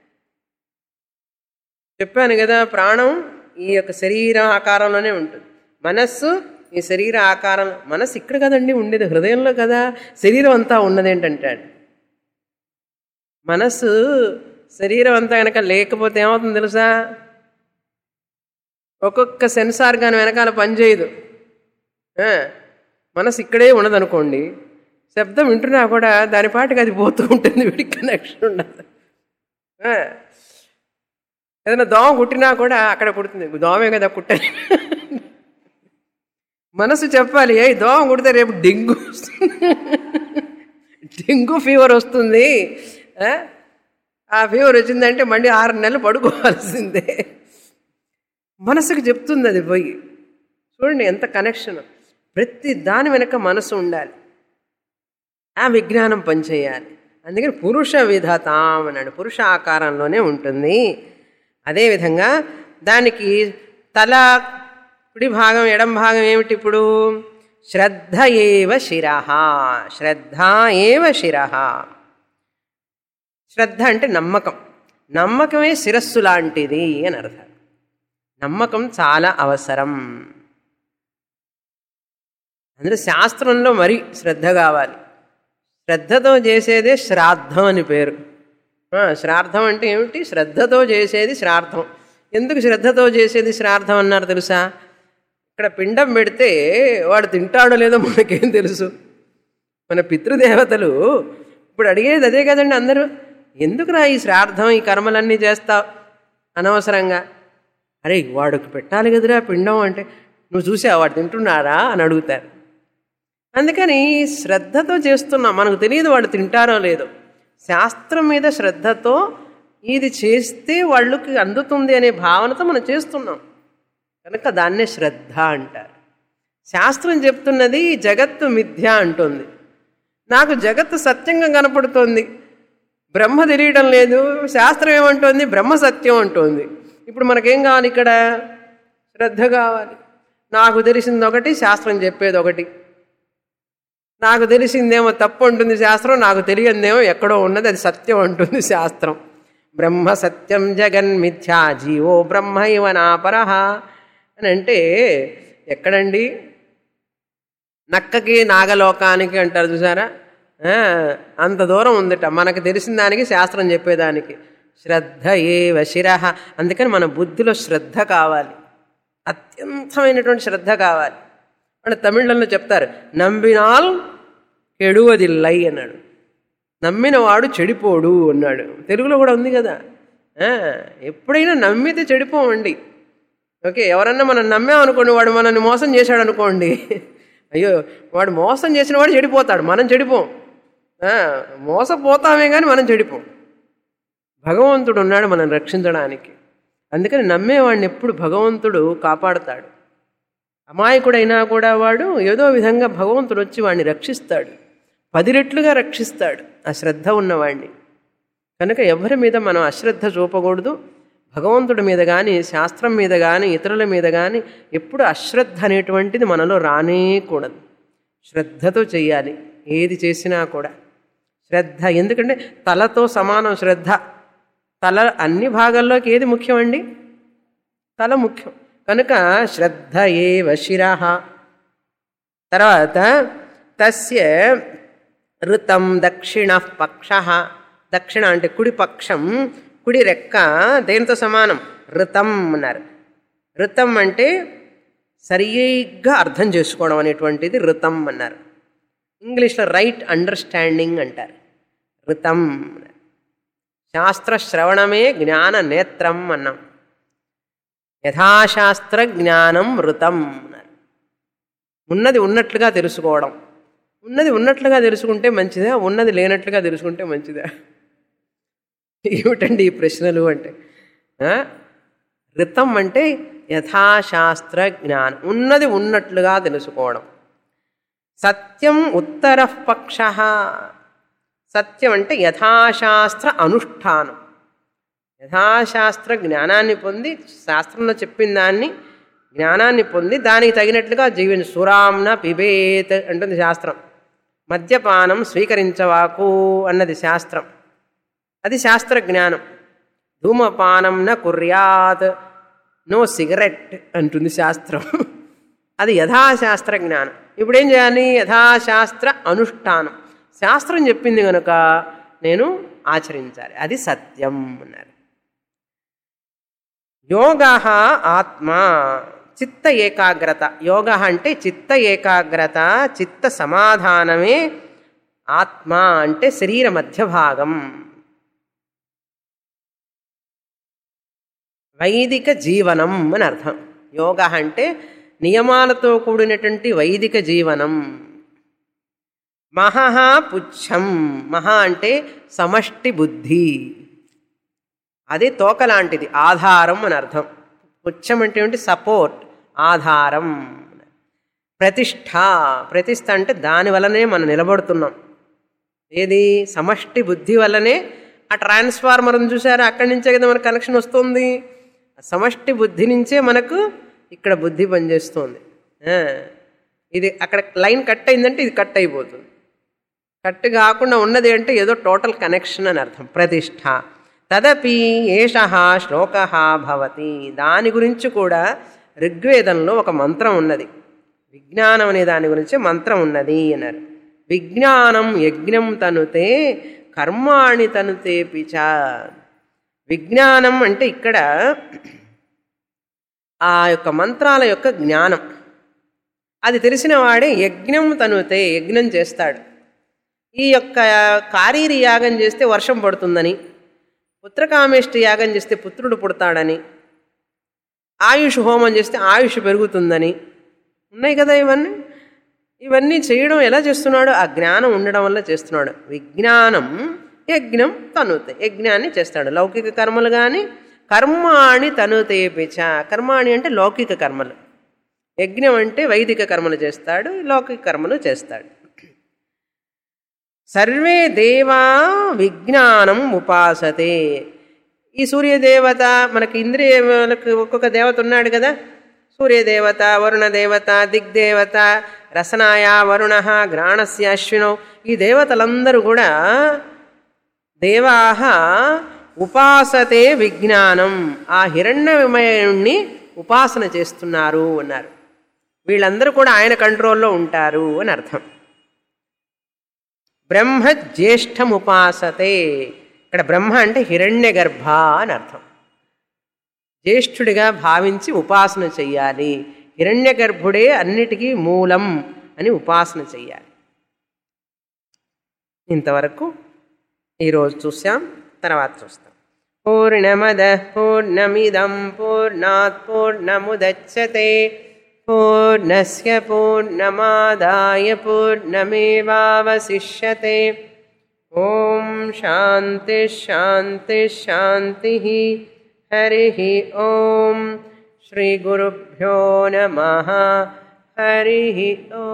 చెప్పాను కదా ప్రాణం ఈ యొక్క శరీర ఆకారంలోనే ఉంటుంది మనస్సు ఈ శరీర ఆకారం మనస్సు ఇక్కడ కదండి ఉండేది హృదయంలో కదా శరీరం అంతా ఉన్నది ఏంటంటాడు మనస్సు శరీరం అంతా కనుక లేకపోతే ఏమవుతుంది తెలుసా ఒక్కొక్క సెన్సార్ కానీ వెనకాల పనిచేయదు ఆ, మనసు ఇక్కడే ఉన్నదనుకోండి శబ్దం వింటున్నా కూడా దాని పాటికి అది పోతూ ఉంటుంది వీడికి కనెక్షన్ ఉండదు ఆ, ఏదైనా దోమ కుట్టినా కూడా అక్కడ కుడుతుంది దోమే కదా కుట్టని మనసు చెప్పాలి ఏ దోమ కుడితే రేపు డెంగ్యూ వస్తుంది డెంగ్యూ ఫీవర్ వస్తుంది ఆ? ఆ ఫీవర్ వచ్చిందంటే మళ్ళీ ఆరు నెలలు పడుకోవాల్సిందే మనసుకు చెప్తుంది అది పోయి చూడండి ఎంత కనెక్షన్ ప్రతి దాని వెనక మనసు ఉండాలి ఆ విజ్ఞానం పనిచేయాలి అందుకని పురుష విధతాం అన్నాడు పురుష ఆకారంలోనే ఉంటుంది అదేవిధంగా దానికి తల కుడి భాగం ఎడం భాగం ఏమిటి ఇప్పుడు శ్రద్ధ ఏవ శిర శ్రద్ధ ఏవ శిర శ్రద్ధ అంటే నమ్మకం నమ్మకమే శిరస్సు లాంటిది అని అర్థం నమ్మకం చాలా అవసరం అందులో శాస్త్రంలో మరీ శ్రద్ధ కావాలి శ్రద్ధతో చేసేదే శ్రాద్ధం అని పేరు ఆ, శ్రాద్ధం అంటే ఏమిటి శ్రద్ధతో చేసేది శ్రాద్ధం ఎందుకు శ్రద్ధతో చేసేది శ్రాద్ధం అన్నారు తెలుసా ఇక్కడ పిండం పెడితే వాడు తింటాడో లేదో మనకేం తెలుసు మన పితృదేవతలు ఇప్పుడు అడిగేది అదే కదండి అందరూ ఎందుకురా ఈ శ్రాద్ధం ఈ కర్మలన్నీ చేస్తావు అనవసరంగా అరే వాడికి పెట్టాలి కదరా పిండం అంటే నువ్వు చూసావు వాడు తింటున్నారా అని అడుగుతారు అందుకని శ్రద్ధతో చేస్తున్నాం మనకు తెలియదు వాడు తింటారో లేదో శాస్త్రం మీద శ్రద్ధతో ఇది చేస్తే వాళ్ళకి అందుతుంది అనే భావనతో మనం చేస్తున్నాం కనుక దాన్నే శ్రద్ధ అంటారు శాస్త్రం చెప్తున్నది జగత్తు మిథ్య అంటుంది నాకు జగత్తు సత్యంగా కనపడుతోంది బ్రహ్మ తెలియడం లేదు శాస్త్రం ఏమంటోంది బ్రహ్మ సత్యం అంటోంది ఇప్పుడు మనకేం కావాలి ఇక్కడ శ్రద్ధ కావాలి నాకు తెలిసింది ఒకటి శాస్త్రం చెప్పేది ఒకటి నాకు తెలిసిందేమో తప్పు ఉంటుంది శాస్త్రం నాకు తెలియందేమో ఎక్కడో ఉన్నది అది సత్యం అంటుంది శాస్త్రం బ్రహ్మ సత్యం జగన్ మిథ్యా జీవో బ్రహ్మ ఇవ నాపరహ అని అంటే ఎక్కడండి నక్కకి నాగలోకానికి అంటారు చూసారా ఆ, అంత దూరం ఉందిట మనకు తెలిసిన దానికి శాస్త్రం చెప్పేదానికి శ్రద్ధ ఏ వశిర అందుకని మన బుద్ధిలో శ్రద్ధ కావాలి అత్యంతమైనటువంటి శ్రద్ధ కావాలి అంటే తమిళంలో చెప్తారు నంబినాల్ కెడువదిల్లై అన్నాడు నమ్మినవాడు చెడిపోడు అన్నాడు తెలుగులో కూడా ఉంది కదా ఆ, ఎప్పుడైనా నమ్మితే చెడిపోవండి ఓకే ఎవరన్నా మనం నమ్మామనుకోండి వాడు మనల్ని మోసం చేశాడు అనుకోండి అయ్యో వాడు మోసం చేసిన వాడు చెడిపోతాడు మనం చెడిపోం ఆ, మోసపోతామే కానీ మనం చెడిపోం భగవంతుడు ఉన్నాడు మనం రక్షించడానికి అందుకని నమ్మేవాడిని ఎప్పుడు భగవంతుడు కాపాడుతాడు అమాయకుడైనా కూడా వాడు ఏదో విధంగా భగవంతుడు వచ్చి వాడిని రక్షిస్తాడు పది రెట్లుగా రక్షిస్తాడు ఆ శ్రద్ధ ఉన్నవాడిని కనుక ఎవరి మీద మనం అశ్రద్ధ చూపకూడదు భగవంతుడి మీద కానీ శాస్త్రం మీద కానీ ఇతరుల మీద కానీ ఎప్పుడు అశ్రద్ధ అనేటువంటిది మనలో రానేకూడదు శ్రద్ధతో చేయాలి ఏది చేసినా కూడా శ్రద్ధ ఎందుకంటే తలతో సమానం శ్రద్ధ తల అన్ని భాగాల్లోకి ఏది ముఖ్యమండి తల ముఖ్యం కనుక శ్రద్ధ ఏ వశిరః తర్వాత తస్య ఋతం దక్షిణ పక్ష దక్షిణ అంటే కుడి పక్షం కుడి రెక్క దేనితో సమానం ఋతం అన్నారు ఋతం అంటే సరిగ్గా అర్థం చేసుకోవడం అనేటువంటిది ఋతం అన్నారు ఇంగ్లీష్లో రైట్ అండర్స్టాండింగ్ అంటారు ఋతం శాస్త్ర శ్రవణమే జ్ఞాన నేత్రం అన్నాం యథాశాస్త్ర జ్ఞానం ఋతం అన్నారు ఉన్నది ఉన్నట్లుగా తెలుసుకోవడం ఉన్నది ఉన్నట్లుగా తెలుసుకుంటే మంచిదా ఉన్నది లేనట్లుగా తెలుసుకుంటే మంచిదా ఏమిటండి ఈ ప్రశ్నలు అంటే ఆ? ఋతం అంటే యథాశాస్త్ర జ్ఞానం ఉన్నది ఉన్నట్లుగా తెలుసుకోవడం సత్యం ఉత్తర పక్ష సత్యం అంటే యథాశాస్త్ర అనుష్ఠానం యథాశాస్త్ర జ్ఞానాన్ని పొంది శాస్త్రంలో చెప్పిన దాన్ని జ్ఞానాన్ని పొంది దానికి తగినట్లుగా జీవించు సురాంన పిబేత్ అంటుంది శాస్త్రం మద్యపానం స్వీకరించవాకు అన్నది శాస్త్రం అది శాస్త్ర జ్ఞానం ధూమపానం న కుర్యాత్ నో సిగరెట్ అంటుంది శాస్త్రం అది యథాశాస్త్ర జ్ఞానం ఇప్పుడు ఏం చేయాలి యథాశాస్త్ర అనుష్ఠానం శాస్త్రం చెప్పింది కనుక నేను ఆచరించాలి అది సత్యం అన్నారు యోగ ఆత్మ చిత్త ఏకాగ్రత యోగ అంటే చిత్త ఏకాగ్రత చిత్త సమాధానమే ఆత్మ అంటే శరీర మధ్య భాగం వైదిక జీవనం అని అర్థం యోగ అంటే నియమాలతో కూడినటువంటి వైదిక జీవనం మహః పుచ్చం మహా అంటే సమష్టి బుద్ధి అది తోక లాంటిది ఆధారం అని అర్థం పుచ్చం అంటే ఏంటి సపోర్ట్ ఆధారం ప్రతిష్ట ప్రతిష్ట అంటే దాని వల్లనే మనం నిలబడుతున్నాం ఏది సమష్టి బుద్ధి వల్లనే ఆ ట్రాన్స్ఫార్మర్ని చూసారా అక్కడి నుంచే కదా మనకు కనెక్షన్ వస్తుంది ఆ సమష్టి బుద్ధి నుంచే మనకు ఇక్కడ బుద్ధి పనిచేస్తుంది ఆ, ఇది అక్కడ లైన్ కట్ అయిందంటే ఇది కట్ అయిపోతుంది కట్ కాకుండా ఉన్నది అంటే ఏదో టోటల్ కనెక్షన్ అని అర్థం ప్రతిష్ట తదపి ఏష శ్లోక భవతి దాని గురించి కూడా ఋగ్వేదంలో ఒక మంత్రం ఉన్నది విజ్ఞానం అనే దాని గురించి మంత్రం ఉన్నది అన్నారు విజ్ఞానం యజ్ఞం తనుతే కర్మాణి తనుతేపి చ విజ్ఞానం అంటే ఇక్కడ ఆ యొక్క మంత్రాల యొక్క జ్ఞానం అది తెలిసిన వాడే యజ్ఞం తనుతే యజ్ఞం చేస్తాడు ఈ యొక్క కారీరి యాగం చేస్తే వర్షం పడుతుందని పుత్రకామేష్టి యాగం చేస్తే పుత్రుడు పుడతాడని ఆయుష్ హోమం చేస్తే ఆయుష్ పెరుగుతుందని ఉన్నాయి కదా ఇవన్నీ ఇవన్నీ చేయడం ఎలా చేస్తున్నాడు ఆ జ్ఞానం ఉండడం వల్ల చేస్తున్నాడు విజ్ఞానం యజ్ఞం తనుతే యజ్ఞాన్ని చేస్తాడు లౌకిక కర్మలు కానీ కర్మాణి తనుతేపిచ కర్మాణి అంటే లౌకిక కర్మలు యజ్ఞం అంటే వైదిక కర్మలు చేస్తాడు లౌకిక కర్మలు చేస్తాడు సర్వే దేవా విజ్ఞానం ఉపాసతే ఈ సూర్యదేవత మనకి ఇంద్రియములకు ఒక్కొక్క దేవత ఉన్నాడు కదా సూర్యదేవత వరుణ దేవత దిగ్దేవత రసనాయ వరుణ గ్రాణస్య అశ్వినో ఈ దేవతలందరూ కూడా దేవాహ ఉపాసతే విజ్ఞానం ఆ హిరణ్యమయుణ్ణి ఉపాసన చేస్తున్నారు అన్నారు వీళ్ళందరూ కూడా ఆయన కంట్రోల్లో ఉంటారు అని అర్థం బ్రహ్మ జ్యేష్ఠముపాసతే ఇక్కడ బ్రహ్మ అంటే హిరణ్య గర్భ అని అర్థం జ్యేష్ఠుడిగా భావించి ఉపాసన చెయ్యాలి హిరణ్య గర్భుడే అన్నిటికీ మూలం అని ఉపాసన చెయ్యాలి ఇంతవరకు ఈరోజు చూసాం తర్వాత చూస్తాం పూర్ణమద పూర్ణమిదం పూర్ణాత్ పూర్ణముదచ్చతే పూర్ణస్య పూర్ణమాదాయ పూర్ణమేవావశిష్యతే ఓం శాంతి శాంతి శాంతి హరి ఓం శ్రీ గురుభ్యో నమ హరి ఓం